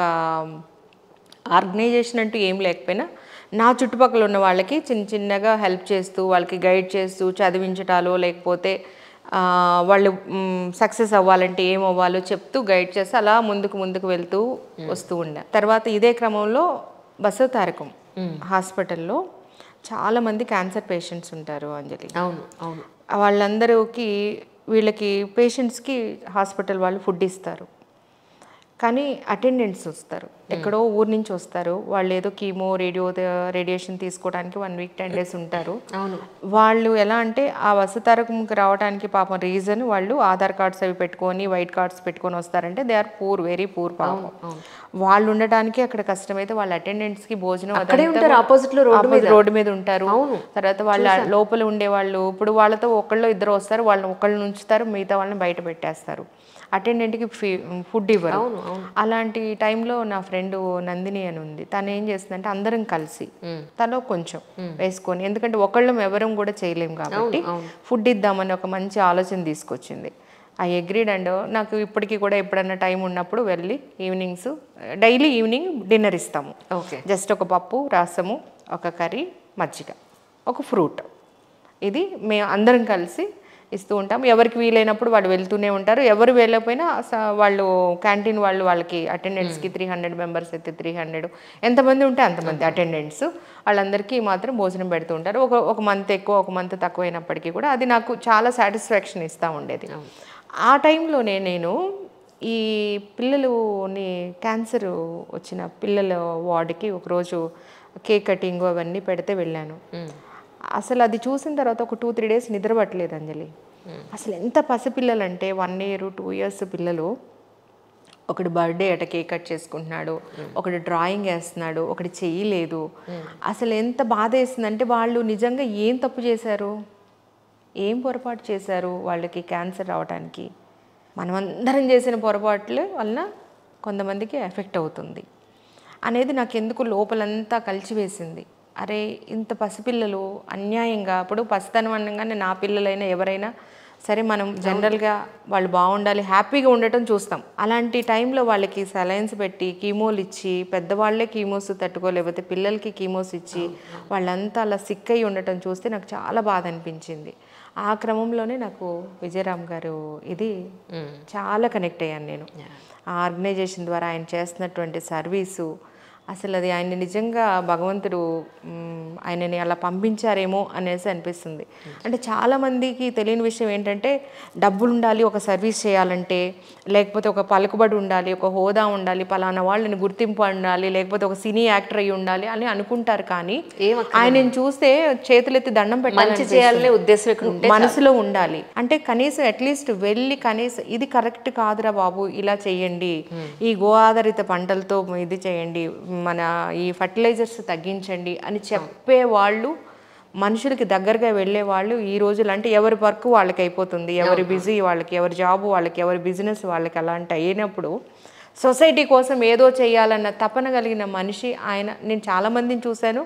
ఆర్గనైజేషన్ అంటూ ఏం లేకపోయినా నా చుట్టుపక్కల ఉన్న వాళ్ళకి చిన్న చిన్నగా హెల్ప్ చేస్తూ వాళ్ళకి గైడ్ చేస్తూ చదివించటాలో లేకపోతే ఆ, వాళ్ళు సక్సెస్ అవ్వాలంటే ఏం అవ్వాలో చెప్తూ గైడ్ చేస్తూ అలా ముందుకు ముందుకు వెళ్తూ వస్తూ ఉండే తర్వాత ఇదే క్రమంలో బసవ తారకం హాస్పిటల్లో చాలామంది క్యాన్సర్ పేషెంట్స్ ఉంటారు అంజలి అవును అవును వాళ్ళందరికీ వీళ్ళకి పేషెంట్స్కి హాస్పిటల్ వాళ్ళు ఫుడ్ ఇస్తారు కానీ అటెండెంట్స్ వస్తారు ఎక్కడో ఊరు నుంచి వస్తారు వాళ్ళు ఏదో కీమో రేడియో రేడియేషన్ తీసుకోవడానికి వన్ వీక్ టెన్ డేస్ ఉంటారు అవును వాళ్ళు ఎలా అంటే ఆ వసతరకంకి రావడానికి పాపం రీజన్ వాళ్ళు ఆధార్ కార్డ్స్ అవి పెట్టుకొని వైట్ కార్డ్స్ పెట్టుకొని వస్తారంటే they are poor very poor పాపం వాళ్ళు ఉండడానికి అక్కడ కష్టమైతే వాళ్ళ అటెండెంట్స్ కి భోజనం అక్కడే అదంతా ఉంటారు ఆపోజిట్ లో రోడ్డు ఆపోజిట్ రోడ్డు మీద ఉంటారు అవును. తర్వాత వాళ్ళ లోపల ఉండే వాళ్ళు ఇప్పుడు వాళ్ళతో ఒకళ్ళు ఇద్దరు వస్తారు వాళ్ళని ఒకళ్ళు ఉంచుతారు మిగతా వాళ్ళని బయట పెట్టేస్తారు అటెండెంట్కి ఫీ ఫుడ్ ఇవ్వరు అవును అవును అలాంటి టైంలో నా ఫ్రెండ్ నందిని అని ఉంది తను ఏం చేస్తుందంటే అందరం కలిసి తను కొంచెం వేసుకొని ఎందుకంటే ఒకళ్ళం ఎవరం కూడా చేయలేం కాబట్టి ఫుడ్ ఇద్దామని ఒక మంచి ఆలోచన తీసుకొచ్చింది ఐ అగ్రీడ్ అండ్ నాకు ఇప్పటికీ కూడా ఎప్పుడన్నా టైం ఉన్నప్పుడు వెళ్ళి ఈవినింగ్స్ డైలీ ఈవినింగ్ డిన్నర్ ఇస్తాము ఓకే జస్ట్ ఒక పప్పు రసము ఒక కర్రీ మజ్జిగ ఒక ఫ్రూట్ ఇది మేము అందరం కలిసి ఇస్తూ ఉంటాం ఎవరికి వీలైనప్పుడు వాళ్ళు వెళ్తూనే ఉంటారు ఎవరు వెళ్ళకపోయినా స- వాళ్ళు క్యాంటీన్ వాళ్ళు వాళ్ళకి అటెండెంట్స్కి త్రీ హండ్రెడ్ మెంబర్స్ అయితే త్రీ హండ్రెడ్ ఎంతమంది ఉంటే అంతమంది అటెండెంట్స్ వాళ్ళందరికీ మాత్రం భోజనం పెడుతూ ఉంటారు ఒక ఒక మంత్ ఎక్కువ ఒక మంత్ తక్కువ అయినప్పటికీ కూడా అది నాకు చాలా సాటిస్ఫాక్షన్ ఇస్తూ ఉండేది ఆ టైంలోనే నేను ఈ పిల్లలుని క్యాన్సర్ వచ్చిన పిల్లల వార్డుకి ఒకరోజు కేక్ కటింగ్ అవన్నీ పెడితే వెళ్ళాను అసలు అది చూసిన తర్వాత ఒక టూ త్రీ డేస్ నిద్ర పట్టలేదు అంజలి అసలు ఎంత పసిపిల్లలు అంటే వన్ ఇయర్ టూ ఇయర్స్ పిల్లలు ఒకడు బర్త్డే అట కేక్ కట్ చేసుకుంటున్నాడు ఒకడు డ్రాయింగ్ వేస్తున్నాడు ఒకటి చెయ్యలేదు అసలు ఎంత బాధ వేస్తుందంటే వాళ్ళు నిజంగా ఏం తప్పు చేశారు ఏం పొరపాటు చేశారు వాళ్ళకి క్యాన్సర్ రావడానికి మనమందరం చేసిన పొరపాట్ల వలన కొంతమందికి ఎఫెక్ట్ అవుతుంది అనేది నాకు ఎందుకు లోపలంతా కలిచివేసింది అరే ఇంత పసిపిల్లలు అన్యాయంగా అప్పుడు పసితనం అనగానే నా పిల్లలైనా ఎవరైనా సరే మనం జనరల్గా వాళ్ళు బాగుండాలి హ్యాపీగా ఉండటం చూస్తాం అలాంటి టైంలో వాళ్ళకి సలైన్స్ పెట్టి కీమోలు ఇచ్చి పెద్దవాళ్ళే కీమోస్ తట్టుకోలేకపోతే పిల్లలకి కీమోస్ ఇచ్చి వాళ్ళంతా అలా సిక్ అయి ఉండటం చూస్తే నాకు చాలా బాధ అనిపించింది ఆ క్రమంలోనే నాకు విజయరామ్ గారు ఇది చాలా కనెక్ట్ అయ్యాను నేను ఆ ఆర్గనైజేషన్ ద్వారా ఆయన చేస్తున్నటువంటి సర్వీసు అసలు అది ఆయన నిజంగా భగవంతుడు మ్, ఆయనని అలా పంపించారేమో అనేసి అనిపిస్తుంది అంటే చాలామందికి తెలియని విషయం ఏంటంటే డబ్బులు ఉండాలి ఒక సర్వీస్ చేయాలంటే లేకపోతే ఒక పలుకుబడి ఉండాలి ఒక హోదా ఉండాలి పలానా వాళ్ళని గుర్తింపు ఉండాలి లేకపోతే ఒక సినీ యాక్టర్ అయి ఉండాలి అని అనుకుంటారు కానీ ఏం ఆయనని చూస్తే చేతులెత్తి దండం మంచి పెట్టాలి చేయాలనే ఉద్దేశం ఇక్కడ ఉంటే మనసులో ఉండాలి అంటే కనీసం అట్లీస్ట్ వెళ్ళి కనీసం ఇది కరెక్ట్ కాదురా బాబు ఇలా చేయండి ఈ గో ఆధారిత పంటలతో ఇది చేయండి మన ఈ ఫర్టిలైజర్స్ తగ్గించండి అని చెప్పే వాళ్ళు మనుషులకి దగ్గరగా వెళ్ళే వాళ్ళు ఈ రోజులు అంటే ఎవరి వర్క్ వాళ్ళకి అయిపోతుంది ఎవరి బిజీ వాళ్ళకి ఎవరి జాబ్ వాళ్ళకి ఎవరి బిజినెస్ వాళ్ళకి అలాంటి అయినప్పుడు సొసైటీ కోసం ఏదో చేయాలన్న తపన కలిగిన మనిషి ఆయన నేను చాలా మందిని చూశాను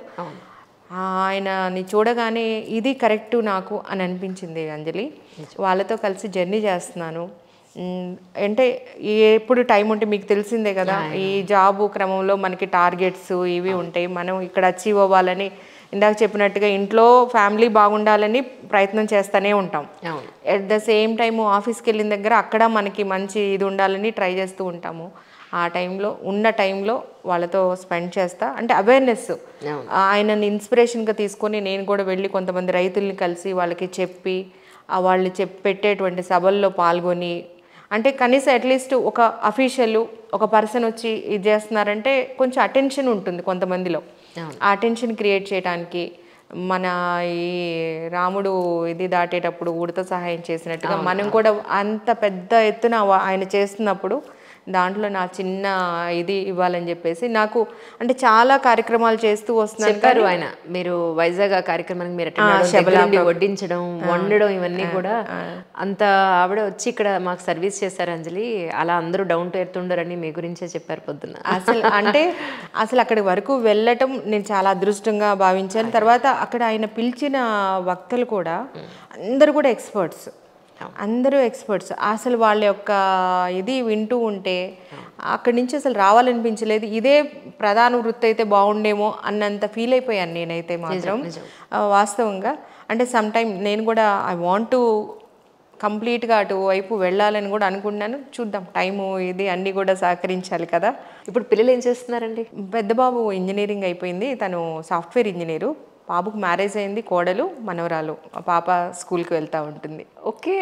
ఆయనని చూడగానే ఇది కరెక్ట్ నాకు అని అనిపించింది అంజలి వాళ్ళతో కలిసి జర్నీ చేస్తున్నాను మ్, అంటే ఎప్పుడు టైం ఉంటే మీకు తెలిసిందే కదా ఈ జాబు క్రమంలో మనకి టార్గెట్స్ ఇవి ఉంటాయి మనం ఇక్కడ అచీవ్ అవ్వాలని ఇందాక చెప్పినట్టుగా ఇంట్లో ఫ్యామిలీ బాగుండాలని ప్రయత్నం చేస్తూనే ఉంటాం అవును ఎట్ ద సేమ్ టైం ఆఫీస్కి వెళ్ళిన దగ్గర అక్కడ మనకి మంచి ఇది ఉండాలని ట్రై చేస్తూ ఉంటాము ఆ టైంలో ఉన్న టైంలో వాళ్ళతో స్పెండ్ చేస్తా అంటే అవేర్నెస్ అవును. ఆయనని ఇన్స్పిరేషన్గా తీసుకొని నేను కూడా వెళ్ళి కొంతమంది రైతుల్ని కలిసి వాళ్ళకి చెప్పి ఆ వాళ్ళు చెప్ పెట్టేటువంటి సభల్లో పాల్గొని అంటే కనీసం అట్లీస్ట్ ఒక అఫీషియల్ ఒక పర్సన్ వచ్చి ఇది చేస్తున్నారంటే కొంచెం అటెన్షన్ ఉంటుంది కొంతమందిలో అవును. ఆ అటెన్షన్ క్రియేట్ చేయడానికి మన ఈ రాముడు ఇది దాటేటప్పుడు ఉడత సహాయం చేసినట్టుగా మనం కూడా అంత పెద్ద ఎత్తున వా- ఆయన చేస్తున్నప్పుడు దాంట్లో నా చిన్న ఇది ఇవ్వాలని చెప్పేసి నాకు అంటే చాలా కార్యక్రమాలు చేస్తూ వస్తున్నాను చెప్పారు ఆయన మీరు వైజాగ్ ఆ కార్యక్రమానికి మీరు attend అవ్వడం, దగ్గర నుండి వడ్డించడం వండడం ఇవన్నీ కూడా అంత ఆవిడ వచ్చి ఇక్కడ మాకు సర్వీస్ చేశారు అంజలి అలా అందరూ డౌన్ టు ఎర్త్ ఉండరని మీ గురించే చెప్పారు పొద్దున్న అసలు అంటే అసలు అక్కడి వరకు వెళ్ళటం నేను చాలా అదృష్టంగా భావించాను తర్వాత అక్కడ ఆయన పిలిచిన వక్తలు కూడా అందరూ కూడా ఎక్స్పర్ట్స్ అందరూ ఎక్స్పర్ట్స్ అసలు వాళ్ళ యొక్క ఇది వింటూ ఉంటే అక్కడి నుంచి అసలు రావాలనిపించలేదు ఇదే ప్రధాన వృత్తి అయితే బాగుండేమో అన్నంత ఫీల్ అయిపోయాను నేనైతే మాత్రం ఆ, వాస్తవంగా అంటే సమ్ టైం నేను కూడా ఐ వాంట్ టు కంప్లీట్గా అటువైపు వెళ్ళాలని కూడా అనుకున్నాను చూద్దాం టైము ఇది అన్నీ కూడా సహకరించాలి కదా ఇప్పుడు పిల్లలు ఏం చేస్తున్నారండి పెద్ద బాబు ఇంజనీరింగ్ అయిపోయింది తను సాఫ్ట్వేర్ ఇంజనీరు బాబుకు మ్యారేజ్ అయింది కోడలు మనవరాలు ఆ పాప స్కూల్కి వెళ్తూ ఉంటుంది ఓకే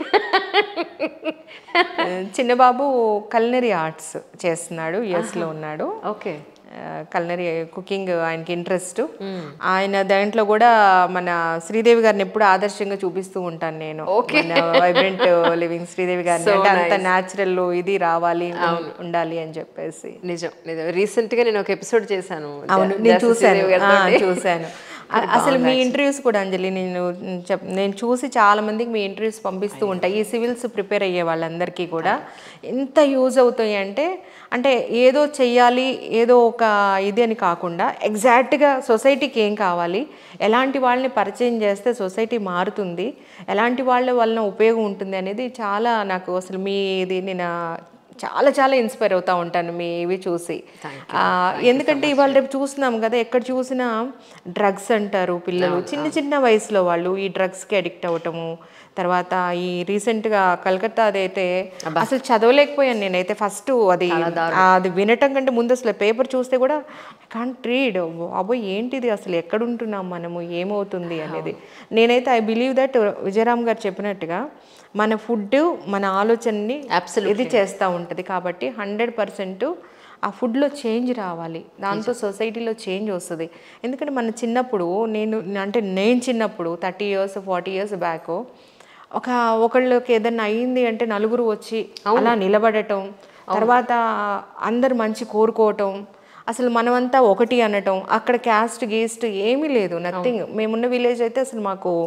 చిన్న బాబు కల్నరీ ఆర్ట్స్ చేస్తున్నాడు యుఎస్లో ఉన్నాడు ఓకే కల్నరీ కుకింగ్ ఆయనకి ఇంట్రెస్ట్ ఆయన దాంట్లో కూడా మన శ్రీదేవి గారిని ఎప్పుడు ఆదర్శంగా చూపిస్తూ ఉంటాను నేను వైబ్రెంట్ లివింగ్ శ్రీదేవి గారిని అంటే అంత న్యాచురల్ ఇది రావాలి ఉండాలి అని చెప్పేసి నిజం నిజం రీసెంట్ గా నేను ఒక ఎపిసోడ్ చేశాను అవును జా- నేను జాస్తి చూశాను శ్రీదేవి ఆ, గారితోటి. చూశాను అ- అసలు మీ ఇంటర్వ్యూస్ కూడా అంజలి నేను చెప్ నేను చూసి చాలా మందికి మీ ఇంటర్వ్యూస్ పంపిస్తూ ఉంటాయి ఈ సివిల్స్ ప్రిపేర్ అయ్యే వాళ్ళందరికీ కూడా ఎంత యూజ్ అవుతాయి అంటే అంటే ఏదో చెయ్యాలి ఏదో ఒక ఇది అని కాకుండా ఎగ్జాక్ట్గా సొసైటీకి ఏం కావాలి ఎలాంటి వాళ్ళని పరిచయం చేస్తే సొసైటీ మారుతుంది ఎలాంటి వాళ్ళ వలన ఉపయోగం ఉంటుంది అనేది చాలా నాకు అసలు మీ ఇది నేను చాలా చాలా ఇన్స్పైర్ అవుతూ ఉంటాను మీ ఇవి చూసి ఆ, ఎందుకంటే ఇవాళ రేపు చూస్తున్నాం కదా ఎక్కడ చూసినా డ్రగ్స్ అంటారు పిల్లలు చిన్న చిన్న వయసులో వాళ్ళు ఈ డ్రగ్స్కి అడిక్ట్ అవ్వటము తర్వాత ఈ రీసెంట్గా కలకత్తా అదైతే అసలు చదవలేకపోయాను నేనైతే ఫస్ట్ అది అది వినటం కంటే ముందు అసలు పేపర్ చూస్తే కూడా ఐ కాంట్ రీడ్ అబ్బో ఏంటిది అసలు ఎక్కడ ఉంటున్నాం మనము ఏమవుతుంది అనేది నేనైతే ఐ బిలీవ్ దట్ విజయరామ్ గారు చెప్పినట్టుగా మన ఫుడ్ మన ఆలోచనని ఇది చేస్తూ ఉంటుంది కాబట్టి హండ్రెడ్ పర్సెంట్ ఆ ఫుడ్లో చేంజ్ రావాలి దాంతో సొసైటీలో చేంజ్ వస్తుంది ఎందుకంటే మన చిన్నప్పుడు నేను అంటే నేను చిన్నప్పుడు thirty years forty years back ఒక ఒకళ్ళకి ఏదన్నా అయ్యింది అంటే నలుగురు వచ్చి అలా నిలబడటం తర్వాత అందరు మంచి కోరుకోవటం అసలు మనమంతా ఒకటి అనటం అక్కడ క్యాస్ట్ గీస్ట్ ఏమీ లేదు నథింగ్ మేమున్న విలేజ్ అయితే అసలు మాకు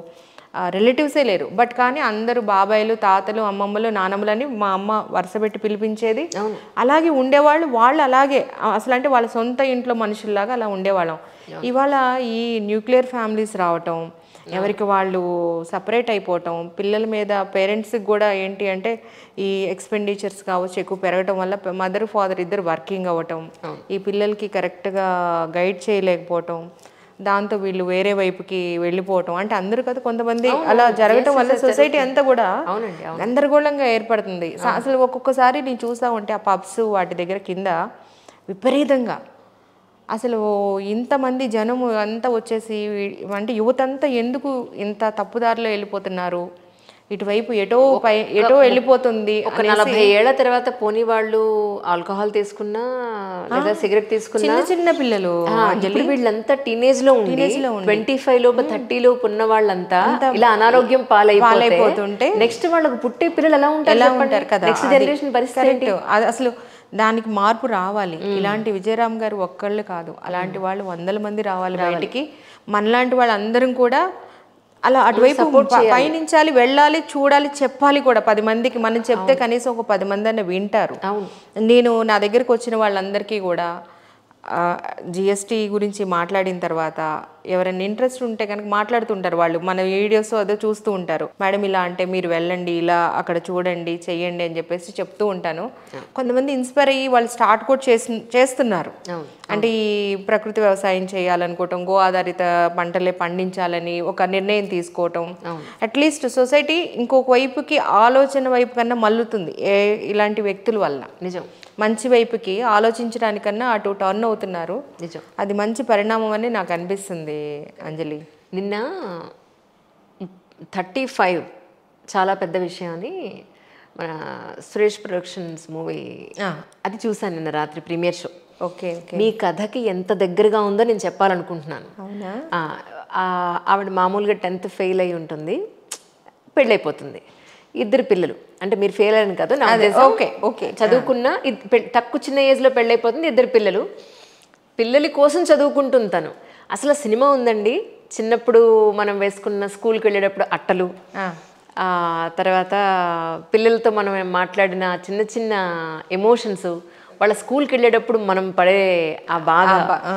రిలేటివ్సే లేరు బట్ కానీ అందరూ బాబాయిలు తాతలు అమ్మమ్మలు నానమ్మలని మా అమ్మ వరుస పెట్టి పిలిపించేది అలాగే ఉండేవాళ్ళు వాళ్ళు అలాగే ఆ, అసలు అంటే వాళ్ళ సొంత ఇంట్లో మనుషుల్లాగా అలా ఉండేవాళ్ళం ఇవాళ ఈ న్యూక్లియర్ ఫ్యామిలీస్ రావటం ఎవరికి వాళ్ళు సపరేట్ అయిపోవటం పిల్లల మీద పేరెంట్స్కి కూడా ఏంటి అంటే ఈ ఎక్స్పెండిచర్స్ కావచ్చు ఎక్కువ పెరగటం వల్ల మదర్ ఫాదర్ ఇద్దరు వర్కింగ్ అవ్వటం ఈ పిల్లలకి కరెక్ట్గా గైడ్ చేయలేకపోవటం దాంతో వీళ్ళు వేరే వైపుకి వెళ్ళిపోవటం అంటే అందరూ కదా కొంతమంది అలా జరగటం వల్ల సొసైటీ అంతా కూడా అవునండి, గందరగోళంగా ఏర్పడుతుంది స- అసలు ఒక్కొక్కసారి నేను చూస్తా ఉంటే ఆ పబ్స్ వాటి దగ్గర కింద విపరీతంగా అసలు ఇంతమంది జనము అంతా వచ్చేసి వీ- అంటే యువత అంతా ఎందుకు ఇంత తప్పుదారిలో వెళ్ళిపోతున్నారు ఇటువైపు ఎటో పై ఎటో వెళ్ళిపోతుంది ఒక నలభై ఏళ్ల తర్వాత పోనీ వాళ్ళు ఆల్కహాల్ తీసుకున్నా లేదా సిగరెట్ తీసుకున్నా చిన్న చిన్న పిల్లలు ఆ, ఇప్పుడు వీళ్ళంతా టీనేజ్ లో ఉండి ట్వంటీ ఫైవ్ లోపు థర్టీ లోపు ఉన్న వాళ్ళంతా ఇలా అనారోగ్యం పాలైపోతే పాలైపోతుంటే నెక్స్ట్ వాళ్ళకు పుట్టే పిల్లలు ఎలా ఉంటారు ఎలా చెప్పండి? ఉంటారు కదా నెక్స్ట్ అది జనరేషన్ పరిస్థితి ఏంటి? correct. అది అసలు దానికి మార్పు రావాలి ఇలాంటి విజయరామ్ గారు ఒక్కళ్ళు కాదు అలాంటి వాళ్ళు వందల మంది రావాలి బయటికి మనలాంటి వాళ్ళందరం కూడా అలా అటువైపు ప- పయనించాలి వెళ్ళాలి చూడాలి చెప్పాలి కూడా పది మందికి మనం చెప్తే కనీసం ఒక పది మంది అన్న వింటారు అవును నేను నా దగ్గరికి వచ్చిన వాళ్ళందరికీ కూడా జిఎస్టీ గురించి మాట్లాడిన తర్వాత ఎవరైనా ఇంట్రెస్ట్ ఉంటే కనుక మాట్లాడుతుంటారు వాళ్ళు మన వీడియోస్ అదే చూస్తూ ఉంటారు మేడం ఇలా అంటే మీరు వెళ్ళండి ఇలా అక్కడ చూడండి చెయ్యండి అని చెప్పేసి చెప్తూ ఉంటాను కొంతమంది ఇన్స్పైర్ అయ్యి వాళ్ళు స్టార్ట్ కూడా చేసి చేస్తున్నారు అవును అంటే ఈ ప్రకృతి వ్యవసాయం చేయాలనుకోవటం గో ఆధారిత పంటలే పండించాలని ఒక నిర్ణయం తీసుకోవటం అట్లీస్ట్ సొసైటీ ఇంకొక వైపుకి ఆలోచన వైపు కన్నా మల్లుతుంది ఏ ఇలాంటి వ్యక్తుల వల్ల నిజం మంచి వైపుకి ఆలోచించడానికన్నా అటు టర్న్ అవుతున్నారు నిజం అది మంచి పరిణామం అని నాకు అనిపిస్తుంది అంజలి నిన్న థర్టీ ఫైవ్ చాలా పెద్ద విషయం అని మన సురేష్ ప్రొడక్షన్స్ మూవీ అది చూసాను నిన్న రాత్రి ప్రీమియర్ షో ఓకే ఓకే మీ కథకి ఎంత దగ్గరగా ఉందో నేను చెప్పాలనుకుంటున్నాను అవునా ఆ, ఆ, ఆవిడ మామూలుగా టెన్త్ ఫెయిల్ అయి ఉంటుంది పెళ్ళైపోతుంది ఇద్దరు పిల్లలు అంటే మీరు ఫెయిల్ అయ్యాను కదా నా ఉద్దేశం. ఓకే ఓకే చదువుకున్న ఇద్- పె- తక్కువ చిన్న ఏజ్లో పెళ్ళైపోతుంది ఇద్దరు పిల్లలు పిల్లల కోసం చదువుకుంటుంది తను అసలు ఆ సినిమా ఉందండి చిన్నప్పుడు మనం వేసుకున్న స్కూల్కి వెళ్ళేటప్పుడు అట్టలు ఆ, ఆ తర్వాత పిల్లలతో మనం మాట్లాడిన చిన్న చిన్న ఎమోషన్స్ వాళ్ళ స్కూల్కి వెళ్ళేటప్పుడు మనం పడే ఆ బాధ ఆ.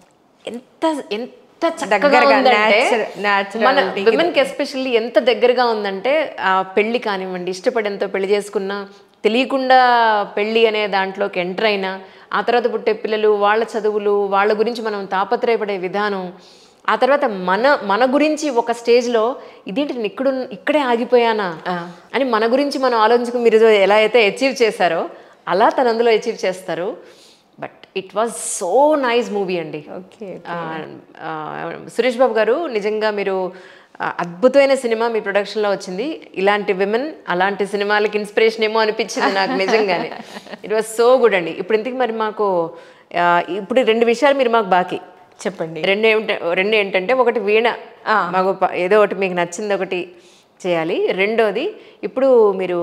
ఎంత ఎంత చక్కగా దగ్గరగా ఉందంటే natural- naturality మన విమెన్కి ఎస్పెషల్లీ ఎంత దగ్గరగా ఉందంటే ఆ పెళ్లి కానివ్వండి ఇష్టపడి ఎంతో పెళ్లి చేసుకున్నా తెలియకుండా పెళ్లి అనే దాంట్లోకి ఎంటర్ అయినా ఆ తర్వాత పుట్టే పిల్లలు వాళ్ళ చదువులు వాళ్ళ గురించి మనం తాపత్రయపడే విధానం ఆ తర్వాత మన మన గురించి ఒక స్టేజ్లో ఇదేంటి నేను ఇక్కడ ఇక్కడే ఆగిపోయానా అని మన గురించి మనం ఆలోచించుకుని మీరు ఎలా అయితే అచీవ్ చేశారో అలా తను అందులో అచీవ్ చేస్తారు but it was so nice movie అండి ఓకే ఆ, ఆ, సురేష్ బాబు గారు నిజంగా మీరు ఆ, అద్భుతమైన సినిమా మీ ప్రొడక్షన్లో వచ్చింది ఇలాంటి విమెన్ అలాంటి సినిమాలకి ఇన్స్పిరేషన్ ఏమో అనిపించింది నాకు నిజంగానే ఇట్ వాజ్ సో గుడ్ అండి ఇప్పుడు ఇంతకు మరి మాకు ఆ, ఇప్పుడు ఈ రెండు విషయాలు మీరు మాకు బాకీ చెప్పండి రెండు ఏమిట రెండు ఏంటంటే ఒకటి వీణ మాకు ప- ఏదో ఒకటి మీకు నచ్చింది ఒకటి చేయాలి రెండోది ఇప్పుడు మీరు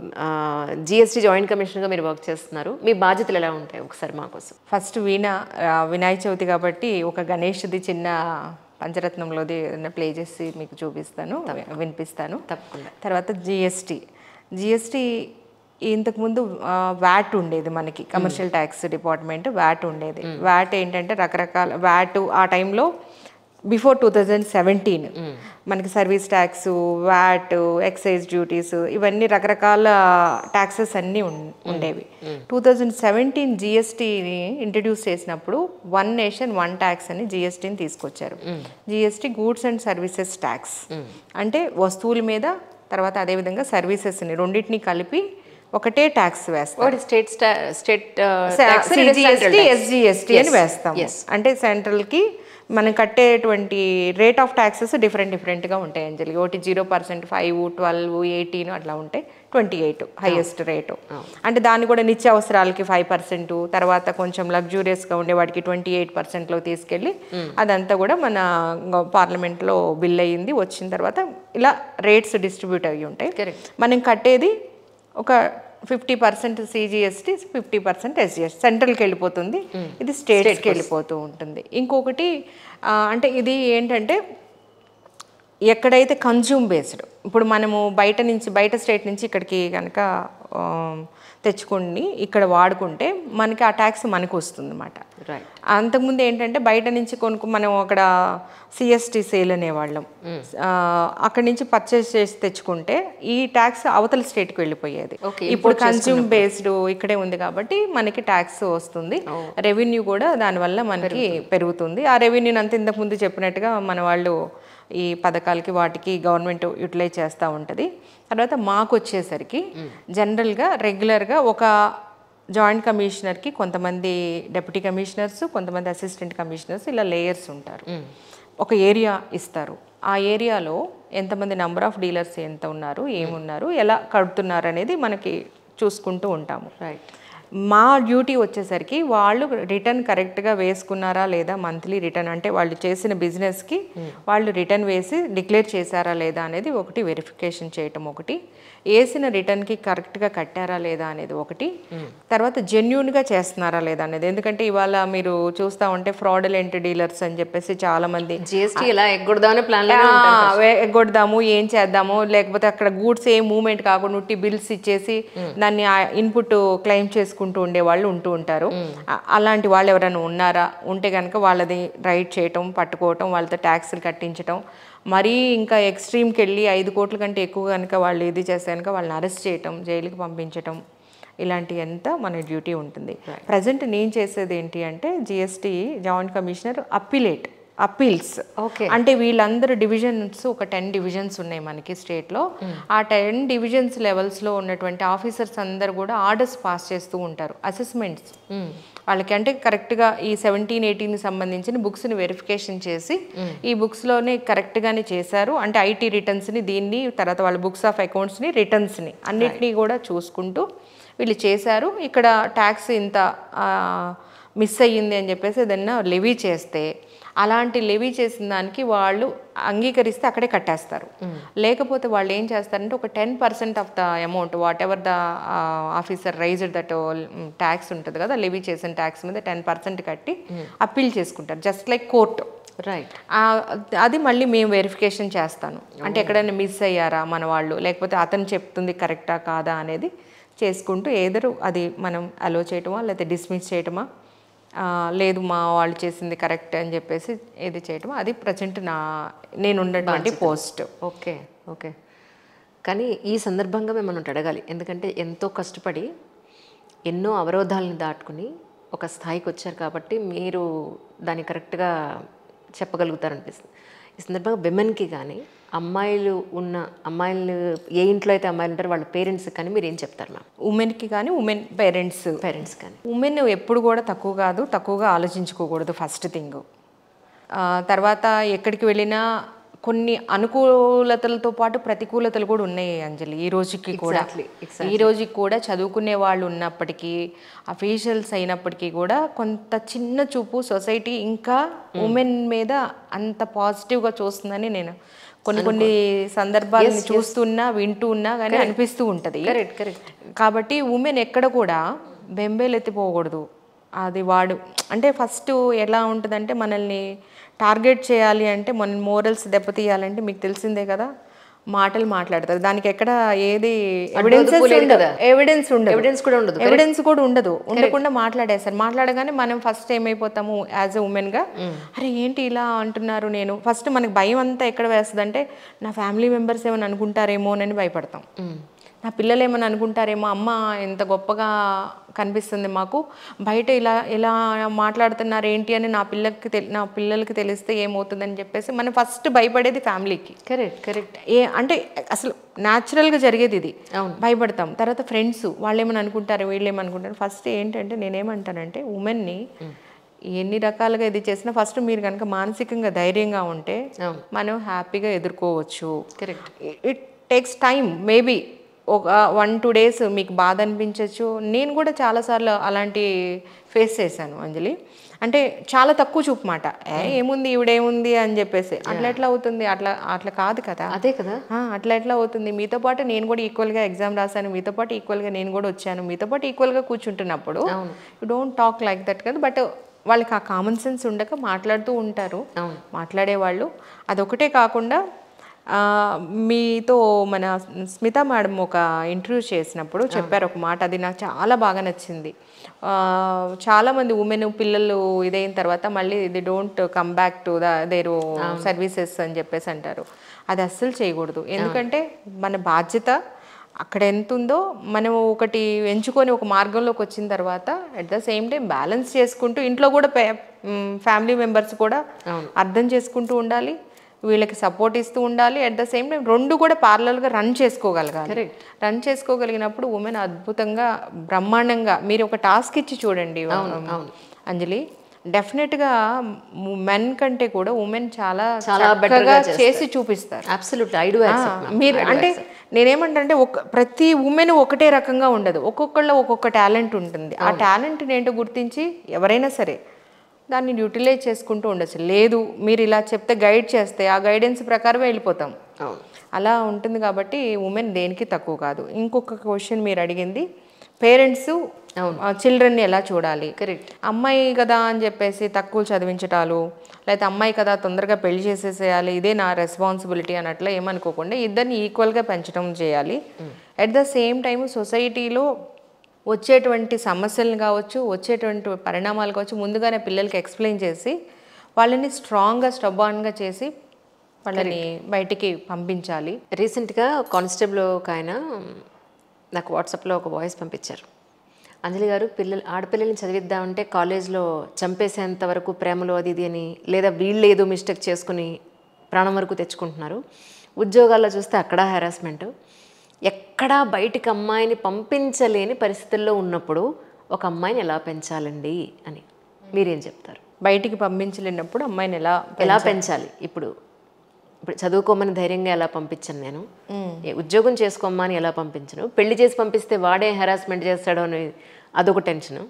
జిఎస్టీ జాయింట్ కమిషనర్గా మీరు వర్క్ చేస్తున్నారు మీ బాధ్యతలు ఎలా ఉంటాయి ఒకసారి మా కోసం ఫస్ట్ వీణ ఆ, వినాయక చవితి కాబట్టి ఒక గణేష్ది చిన్న పంచరత్నంలోది ప్లే చేసి మీకు చూపిస్తాను వినిపిస్తాను తప్పకుండా తర్వాత జిఎస్టీ జిఎస్టీ ఇంతకుముందు వ్యాట్ ఉండేది మనకి కమర్షియల్ ట్యాక్స్ డిపార్ట్మెంట్ వ్యాట్ ఉండేది వ్యాట్ ఏంటంటే రకరకాల వ్యాట్ ఆ టైంలో బిఫోర్ టూ థౌజండ్ సెవెంటీన్ మనకి service tax VAT excise duties ఇవన్నీ రకరకాల ట్యాక్సెస్ అన్నీ ఉన్- ఉండేవి టూ థౌజండ్ సెవెంటీన్ జిఎస్టీని ఇంట్రడ్యూస్ చేసినప్పుడు వన్ నేషన్ వన్ ట్యాక్స్ అని జిఎస్టీని తీసుకొచ్చారు GST goods and services tax అంటే వస్తువుల మీద తర్వాత అదేవిధంగా సర్వీసెస్ని రెండింటిని కలిపి ఒకటే ట్యాక్స్ వేస్తాం ఒకటి స్టేట్ స్టేట్ సిజిఎస్టీ ఎస్జిఎస్టీ అని వేస్తాం అంటే సెంట్రల్కి మనం కట్టేటువంటి రేట్ ఆఫ్ ట్యాక్సెస్ డిఫరెంట్ డిఫరెంట్గా ఉంటాయి అంజలి ఒకటి zero percent five twelve eighteen అట్లా ఉంటాయి ట్వంటీ ఎయిట్ హైయెస్ట్ రేటు అంటే దాన్ని కూడా నిత్య అవసరాలకి ఫైవ్ పర్సెంట్ తర్వాత కొంచెం లగ్జూరియస్గా ఉండే వాటికి ట్వంటీ ఎయిట్ పర్సెంట్లో తీసుకెళ్ళి అదంతా కూడా మన పార్లమెంట్లో బిల్ అయ్యింది వచ్చిన తర్వాత ఇలా రేట్స్ డిస్ట్రిబ్యూట్ అయ్యి ఉంటాయి Correct. మనం కట్టేది ఒక fifty percent CGST fifty percent SGST సెంట్రల్కి వెళ్ళిపోతుంది ఇది స్టేట్స్కి వెళ్ళిపోతూ ఉంటుంది ఇంకొకటి ఆ, అంటే ఇది ఏంటంటే ఎక్కడైతే కన్జ్యూమ్ బేస్డ్ ఇప్పుడు మనము బయట నుంచి బయట స్టేట్ నుంచి ఇక్కడికి కనుక తెచ్చుకుని ఇక్కడ వాడుకుంటే మనకి ఆ ట్యాక్స్ మనకు వస్తుంది అన్నమాట రైట్ అంతకుముందు ఏంటంటే బయట నుంచి కొనుక్కు మనం అక్కడ సిఎస్టీ సేల్ అనేవాళ్ళం ఆ, అక్కడి నుంచి పర్చేస్ చేసి తెచ్చుకుంటే ఈ ట్యాక్స్ అవతల స్టేట్కి వెళ్ళిపోయేది Okay, ఇప్పుడు కన్జ్యూమ్ బేస్డ్ ఇక్కడే ఉంది కాబట్టి మనకి ట్యాక్స్ వస్తుంది రెవెన్యూ కూడా దానివల్ల మనకి పెరుగుతుంది ఆ రెవెన్యూని అంత ఇంతకు ముందు చెప్పినట్టుగా మన వాళ్ళు ఈ పథకాలకి వాటికి గవర్నమెంట్ యూటిలైజ్ చేస్తూ ఉంటుంది తర్వాత మాకు వచ్చేసరికి జనరల్గా రెగ్యులర్గా ఒక జాయింట్ కమిషనర్కి కొంతమంది డెప్యూటీ కమిషనర్స్ కొంతమంది అసిస్టెంట్ కమిషనర్స్ ఇలా లేయర్స్ ఉంటారు ఒక ఏరియా ఇస్తారు ఆ ఏరియాలో ఎంతమంది నెంబర్ ఆఫ్ డీలర్స్ ఎంత ఉన్నారు ఏమున్నారు ఎలా కడుతున్నారు అనేది మనకి చూసుకుంటూ ఉంటాము రైట్ మా డ్యూటీ వచ్చేసరికి వాళ్ళు రిటర్న్ కరెక్ట్గా వేసుకున్నారా లేదా మంత్లీ రిటర్న్ అంటే వాళ్ళు చేసిన బిజినెస్కి వాళ్ళు రిటర్న్ వేసి డిక్లేర్ చేశారా లేదా అనేది ఒకటి వెరిఫికేషన్ చేయటం ఒకటి వేసిన రిటర్న్కి కరెక్ట్గా కట్టారా లేదా అనేది ఒకటి తర్వాత జెన్యున్గా చేస్తున్నారా లేదా అనేది ఎందుకంటే ఇవాళ మీరు చూస్తూ ఉంటే ఫ్రాడలెంట్ డీలర్స్ అని చెప్పేసి చాలామంది జిఎస్టీ ఎలా ఎగ్గొడదామనే ప్లాన్ ఎగ్గొడదాము ఏం చేద్దాము లేకపోతే అక్కడ గూడ్స్ ఏ మూవ్మెంట్ కాకుండా ఉట్టి బిల్స్ ఇచ్చేసి దాన్ని ఇన్పుట్ క్లెయిమ్ చేసుకుంటూ ఉండే వాళ్ళు ఉంటూ ఉంటారు ఆ- అలాంటి వాళ్ళు ఎవరైనా ఉన్నారా ఉంటే కనుక వాళ్ళది రైట్ చేయటం పట్టుకోవటం వాళ్ళతో ట్యాక్స్లు కట్టించటం మరీ ఇంకా ఎక్స్ట్రీమ్కి వెళ్ళి ఐదు కోట్ల కంటే ఎక్కువ కనుక వాళ్ళు ఇది చేస్తే కనుక వాళ్ళని అరెస్ట్ చేయటం జైలుకి పంపించటం ఇలాంటి ఎంత మన డ్యూటీ ఉంటుంది ప్రజెంట్ నేను చేసేది ఏంటి అంటే GST joint commissioner appellate appeals okay అంటే వీళ్ళందరూ డివిజన్స్ ఒక టెన్ డివిజన్స్ ఉన్నాయి మనకి స్టేట్లో ఆ టెన్ డివిజన్స్ లెవెల్స్లో ఉన్నటువంటి ఆఫీసర్స్ అందరు కూడా ఆర్డర్స్ పాస్ చేస్తూ ఉంటారు అసెస్మెంట్స్ వాళ్ళకి అంటే కరెక్ట్గా ఈ సెవెంటీన్ ఎయిటీన్ సంబంధించిన బుక్స్ని వెరిఫికేషన్ చేసి ఈ బుక్స్లోనే కరెక్ట్గానే చేశారు అంటే ఐటీ రిటర్న్స్ని దీన్ని తర్వాత వాళ్ళ బుక్స్ ఆఫ్ అకౌంట్స్ని రిటర్న్స్ని అన్నిటినీ కూడా చూసుకుంటూ వీళ్ళు చేశారు ఇక్కడ ట్యాక్స్ ఇంత మిస్ అయ్యింది అని చెప్పేసి ఏదన్నా లెవీ చేస్తే అలాంటి లెవీ చేసిన దానికి వాళ్ళు అంగీకరిస్తే అక్కడే కట్టేస్తారు లేకపోతే వాళ్ళు ఏం చేస్తారంటే ఒక ten percent of the amount whatever the officer raised that tax ఉంటుంది కదా లెవీ చేసిన ట్యాక్స్ మీద టెన్ పర్సెంట్ కట్టి అప్పీల్ చేసుకుంటారు జస్ట్ లైక్ కోర్టు రైట్ అది మళ్ళీ మేము వెరిఫికేషన్ చేస్తాను అంటే ఎక్కడైనా మిస్ అయ్యారా మన వాళ్ళు లేకపోతే అతను చెప్తుంది కరెక్టా కాదా అనేది చేసుకుంటూ ఏదరు అది మనం అలో చేయటమా లేకపోతే డిస్మిస్ చేయటమా ఆ, లేదు మా వాళ్ళు చేసింది కరెక్ట్ అని చెప్పేసి ఇది చేయటమా అది ప్రజెంట్ నా నేను ఉన్నటువంటి పోస్ట్ ఓకే ఓకే కానీ ఈ సందర్భంగా మిమ్మల్ని ఒకటి అడగాలి ఎందుకంటే ఎంతో కష్టపడి ఎన్నో అవరోధాలను దాటుకుని ఒక స్థాయికి వచ్చారు కాబట్టి మీరు దాన్ని కరెక్ట్గా చెప్పగలుగుతారనిపిస్తుంది ఈ సందర్భంగా విమెన్కి కానీ అమ్మాయిలు ఉన్న అమ్మాయిలు ఏ ఇంట్లో అయితే అమ్మాయిలు ఉంటారో వాళ్ళ పేరెంట్స్ కానీ మీరు ఏం చెప్తారు మ్యామ్ ఉమెన్కి కానీ ఉమెన్ పేరెంట్స్ పేరెంట్స్ కానీ ఉమెన్ ఎప్పుడు కూడా తక్కువ కాదు తక్కువగా ఆలోచించుకోకూడదు ఫస్ట్ థింగ్ తర్వాత ఎక్కడికి వెళ్ళినా కొన్ని అనుకూలతలతో పాటు ప్రతికూలతలు కూడా ఉన్నాయి అంజలి ఈ రోజుకి కూడా Exactly, ఈ రోజుకి కూడా చదువుకునే వాళ్ళు ఉన్నప్పటికీ అఫీషియల్స్ అయినప్పటికీ కూడా కొంత చిన్న చూపు సొసైటీ ఇంకా ఉమెన్ మీద అంత పాజిటివ్గా చూస్తుందని నేను కొన్ని కొన్ని సందర్భాలను చూస్తున్నా వింటూ ఉన్నా కానీ అనిపిస్తూ ఉంటుంది కరెక్ట్ కరెక్ట్ కాబట్టి ఉమెన్ ఎక్కడ కూడా బెంబేలు ఎత్తిపోకూడదు అది వాడు అంటే ఫస్ట్ ఎలా ఉంటుందంటే మనల్ని టార్గెట్ చేయాలి అంటే మన మోరల్స్ దెబ్బతీయాలంటే మీకు తెలిసిందే కదా మాటలు మాట్లాడతారు దానికి ఎక్కడ ఏది ఎవిడెన్స్ ఎవిడెన్స్ ఉండదు ఎవిడెన్స్ కూడా ఉండదు ఎవిడెన్స్ కూడా ఉండదు ఉండకుండా మాట్లాడేస్తారు మాట్లాడగానే మనం ఫస్ట్ ఏమైపోతాము యాజ్ ఎ ఉమెన్గా అరే ఏంటి ఇలా అంటున్నారు నేను ఫస్ట్ మనకి భయం అంతా ఎక్కడ వేస్తుందంటే నా ఫ్యామిలీ మెంబర్స్ ఏమైనా అనుకుంటారేమోనని భయపడతాం నా పిల్లలు ఏమైనా అనుకుంటారేమో అమ్మ ఎంత గొప్పగా కనిపిస్తుంది మాకు బయట ఇలా ఇలా మాట్లాడుతున్నారు ఏంటి అని నా పిల్లకి తెలి నా పిల్లలకి తెలిస్తే ఏమవుతుందని చెప్పేసి మనం ఫస్ట్ భయపడేది ఫ్యామిలీకి కరెక్ట్ కరెక్ట్ ఏ అంటే అసలు న్యాచురల్గా జరిగేది ఇది అవును. భయపడతాం తర్వాత ఫ్రెండ్స్ వాళ్ళు ఏమని అనుకుంటారు వీళ్ళు ఏమనుకుంటారు ఫస్ట్ ఏంటంటే నేనేమంటానంటే ఉమెన్ని ఎన్ని రకాలుగా ఇది చేసినా ఫస్ట్ మీరు కనుక మానసికంగా ధైర్యంగా ఉంటే అవును. మనం హ్యాపీగా ఎదుర్కోవచ్చు correct it takes time maybe ఒక వన్ టూ డేస్ మీకు బాధ అనిపించవచ్చు నేను కూడా చాలాసార్లు అలాంటి ఫేస్ చేశాను అంజలి అంటే చాలా తక్కువ చూపు మాట ఏ ఏముంది ఈవిడేముంది అని చెప్పేసి అట్లా ఎట్లా అవుతుంది అట్లా అట్లా కాదు కదా అదే కదా ఆ, అట్లా ఎట్లా అవుతుంది మీతో పాటు నేను కూడా ఈక్వల్గా ఎగ్జామ్ రాశాను మీతో పాటు ఈక్వల్గా నేను కూడా వచ్చాను మీతో పాటు ఈక్వల్గా కూర్చుంటున్నప్పుడు you don't talk like that కదా బట్ వాళ్ళకి ఆ కామన్ సెన్స్ ఉండక మాట్లాడుతూ ఉంటారు అవును. మాట్లాడేవాళ్ళు అదొకటే కాకుండా ఆ, మీతో మన స్మిత మేడం ఒక ఇంటర్వ్యూ చేసినప్పుడు చెప్పారు ఒక మాట అది నాకు చాలా బాగా నచ్చింది ఆ, చాలామంది ఉమెన్ పిల్లలు ఇదైన తర్వాత మళ్ళీ they don't come back to the their services అని చెప్పేసి అంటారు అది అస్సలు చేయకూడదు ఎందుకంటే మన బాధ్యత అక్కడ ఎంత ఉందో మనం ఒకటి ఎంచుకొని ఒక మార్గంలోకి వచ్చిన తర్వాత at the same time balance చేసుకుంటూ ఇంట్లో కూడా ఫ్యామిలీ మెంబర్స్ కూడా అర్థం చేసుకుంటూ ఉండాలి వీళ్ళకి సపోర్ట్ ఇస్తూ ఉండాలి అట్ ద సేమ్ టైం రెండు కూడా పార్లర్గా రన్ చేసుకోగలగాలి రన్ చేసుకోగలిగినప్పుడు ఉమెన్ అద్భుతంగా బ్రహ్మాండంగా మీరు ఒక టాస్క్ ఇచ్చి చూడండి అంజలి డెఫినెట్గా మెన్ కంటే కూడా ఉమెన్ చాలా చాలా చక్కగా చేసి చూపిస్తారు అబ్సల్యూట్ ఐ డూ యాక్సెప్ట్ మీరు అంటే నేనేమంటే ఒక ప్రతి ఉమెన్ ఒకటే రకంగా ఉండదు ఒక్కొక్కళ్ళ ఒక్కొక్క టాలెంట్ ఉంటుంది ఆ టాలెంట్ ఏంటో గుర్తించి ఎవరైనా సరే దాన్ని యూటిలైజ్ చేసుకుంటూ ఉండొచ్చు లేదు మీరు ఇలా చెప్తే గైడ్ చేస్తే ఆ గైడెన్స్ ప్రకారం వెళ్ళిపోతాం అవును అలా ఉంటుంది కాబట్టి ఉమెన్ దేనికి తక్కువ కాదు ఇంకొక క్వశ్చన్ మీరు అడిగింది పేరెంట్స్ చిల్డ్రన్ని ఎలా చూడాలి కరెక్ట్ అమ్మాయి కదా అని చెప్పేసి తక్కువ చదివించటాలు లేకపోతే అమ్మాయి కదా తొందరగా పెళ్లి చేసేసేయాలి ఇదే నా రెస్పాన్సిబిలిటీ అన్నట్లు ఏమనుకోకుండా ఇద్దరిని ఈక్వల్గా పెంచడం చేయాలి అట్ ద సేమ్ టైం సొసైటీలో వచ్చేటువంటి సమస్యలను కావచ్చు వచ్చేటువంటి పరిణామాలు కావచ్చు ముందుగానే పిల్లలకి ఎక్స్ప్లెయిన్ చేసి వాళ్ళని స్ట్రాంగ్గా స్టబాన్గా చేసి వాళ్ళని బయటికి పంపించాలి రీసెంట్గా కానిస్టేబుల్ ఒక ఆయన నాకు వాట్సాప్లో ఒక వాయిస్ పంపించారు అంజలి గారు పిల్లలు ఆడపిల్లల్ని చదివిద్దామంటే కాలేజ్లో చంపేసేంత వరకు ప్రేమలో అది ఇది అని లేదా వీళ్ళు ఏదో మిస్టేక్ చేసుకుని ప్రాణం వరకు తెచ్చుకుంటున్నారు ఉద్యోగాల్లో చూస్తే అక్కడ హెరాస్మెంట్ ఎక్కడా బయటికి అమ్మాయిని పంపించలేని పరిస్థితుల్లో ఉన్నప్పుడు ఒక అమ్మాయిని ఎలా పెంచాలండి అని మీరేం చెప్తారు బయటికి పంపించలేనప్పుడు అమ్మాయిని ఎలా ఎలా పెంచాలి ఇప్పుడు ఇప్పుడు చదువుకోమని ధైర్యంగా ఎలా పంపించను నేను ఏ ఉద్యోగం చేసుకోమని ఎలా పంపించను పెళ్లి చేసి పంపిస్తే వాడే హెరాస్మెంట్ చేస్తాడో అని అదొక టెన్షను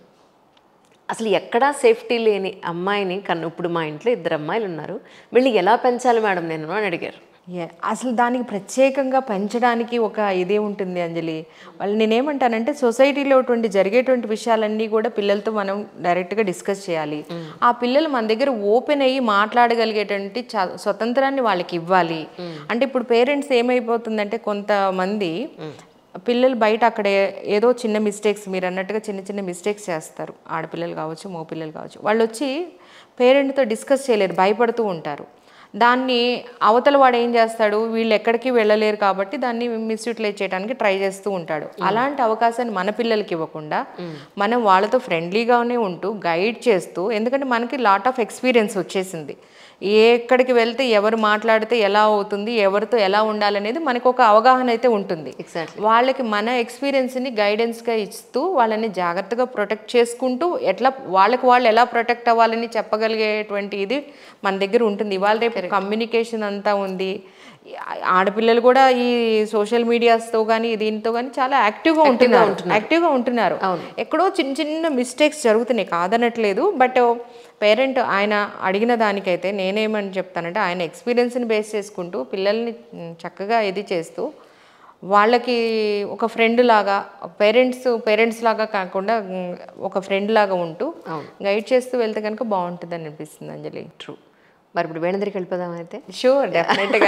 అసలు ఎక్కడా సేఫ్టీ లేని అమ్మాయిని కన్ను ఇప్పుడు మా ఇంట్లో ఇద్దరు అమ్మాయిలు ఉన్నారు వీళ్ళని ఎలా పెంచాలి మేడం నేను అని అడిగారు Yeah, అసలు దానికి ప్రత్యేకంగా పెంచడానికి ఒక ఇదే ఉంటుంది అంజలి వాళ్ళు నేనేమంటానంటే సొసైటీలో అటువంటి జరిగేటువంటి విషయాలన్నీ కూడా పిల్లలతో మనం డైరెక్ట్గా డిస్కస్ చేయాలి ఆ పిల్లలు మన దగ్గర ఓపెన్ అయ్యి మాట్లాడగలిగేటువంటి చ- స్వతంత్రాన్ని వాళ్ళకి ఇవ్వాలి అంటే ఇప్పుడు పేరెంట్స్ ఏమైపోతుందంటే కొంతమంది పిల్లలు బయట అక్కడ ఏ- ఏదో చిన్న మిస్టేక్స్ మీరు అన్నట్టుగా చిన్న చిన్న మిస్టేక్స్ చేస్తారు ఆడపిల్లలు కావచ్చు మగ పిల్లలు కావచ్చు వాళ్ళు వచ్చి పేరెంట్తో డిస్కస్ చేయలేరు భయపడుతూ ఉంటారు దాన్ని అవతల వాడు ఏం చేస్తాడు వీళ్ళు ఎక్కడికి వెళ్ళలేరు కాబట్టి దాన్ని మిస్యూటిలైజ్ చేయడానికి ట్రై చేస్తూ ఉంటాడు అలాంటి అవకాశాన్ని మన పిల్లలకి ఇవ్వకుండా మనం వాళ్ళతో ఫ్రెండ్లీగానే ఉంటూ గైడ్ చేస్తూ ఎందుకంటే మనకి లాట్ ఆఫ్ ఎక్స్పీరియన్స్ వచ్చేసింది ఎక్కడికి వెళ్తే ఎవరు మాట్లాడితే ఎలా అవుతుంది ఎవరితో ఎలా ఉండాలనేది మనకు ఒక అవగాహన అయితే ఉంటుంది ఎగ్జాక్ట్లీ వాళ్ళకి మన ఎక్స్పీరియన్స్ని గైడెన్స్గా ఇస్తూ వాళ్ళని జాగ్రత్తగా ప్రొటెక్ట్ చేసుకుంటూ ఎట్లా వాళ్ళకి వాళ్ళు ఎలా ప్రొటెక్ట్ అవ్వాలని చెప్పగలిగేటువంటి ఇది మన దగ్గర ఉంటుంది ఇవాళ రేపు కమ్యూనికేషన్ అంతా ఉంది ఆడపిల్లలు కూడా ఈ సోషల్ మీడియాస్తో కానీ దీంతో కానీ చాలా యాక్టివ్గా ఉంటున్నారు యాక్టివ్గా ఉంటున్నారు ఎక్కడో చిన్న చిన్న మిస్టేక్స్ జరుగుతున్నాయి కాదనట్లేదు బట్ పేరెంట్ ఆయన అడిగిన దానికైతే నేనేమని చెప్తానంటే ఆయన ఎక్స్పీరియన్స్ని బేస్ చేసుకుంటూ పిల్లల్ని మ్, చక్కగా ఇది చేస్తూ వాళ్ళకి ఒక ఫ్రెండ్ లాగా పేరెంట్స్ పేరెంట్స్ లాగా కాకుండా మ్, ఒక ఫ్రెండ్ లాగా ఉంటూ గైడ్ చేస్తూ వెళ్తే కనుక బాగుంటుంది అనిపిస్తుంది అంజలి ట్రూ మరి ఇప్పుడు వేణందరికి వెళ్ళిపోదాం అయితే షూర్ డెఫినెట్గా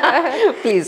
please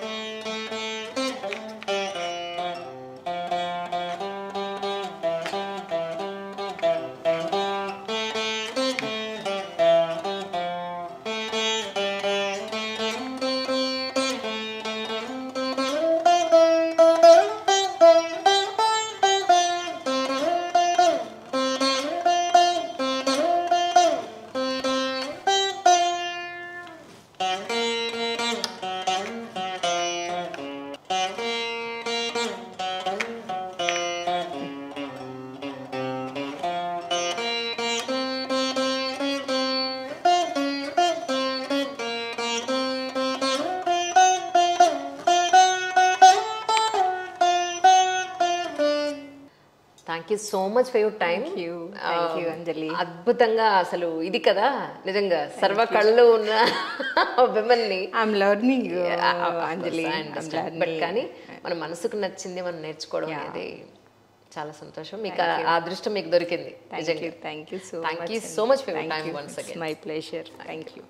thank you so much for your time you. Thank you, Anjali. అద్భుతంగా అసలు ఇది కదా నిజంగా సర్వ కళ్ళు ఉన్న విమన్ని ఐఎమ్ లర్నింగ్ అంజలి బట్ కానీ మన మనసుకు నచ్చింది మనం నేర్చుకోవడం అనేది చాలా సంతోషం మీకు ఆ- ఆ అదృష్టం మీకు దొరికింది నిజంగా thank you so thank you so much for your time once again my pleasure thank you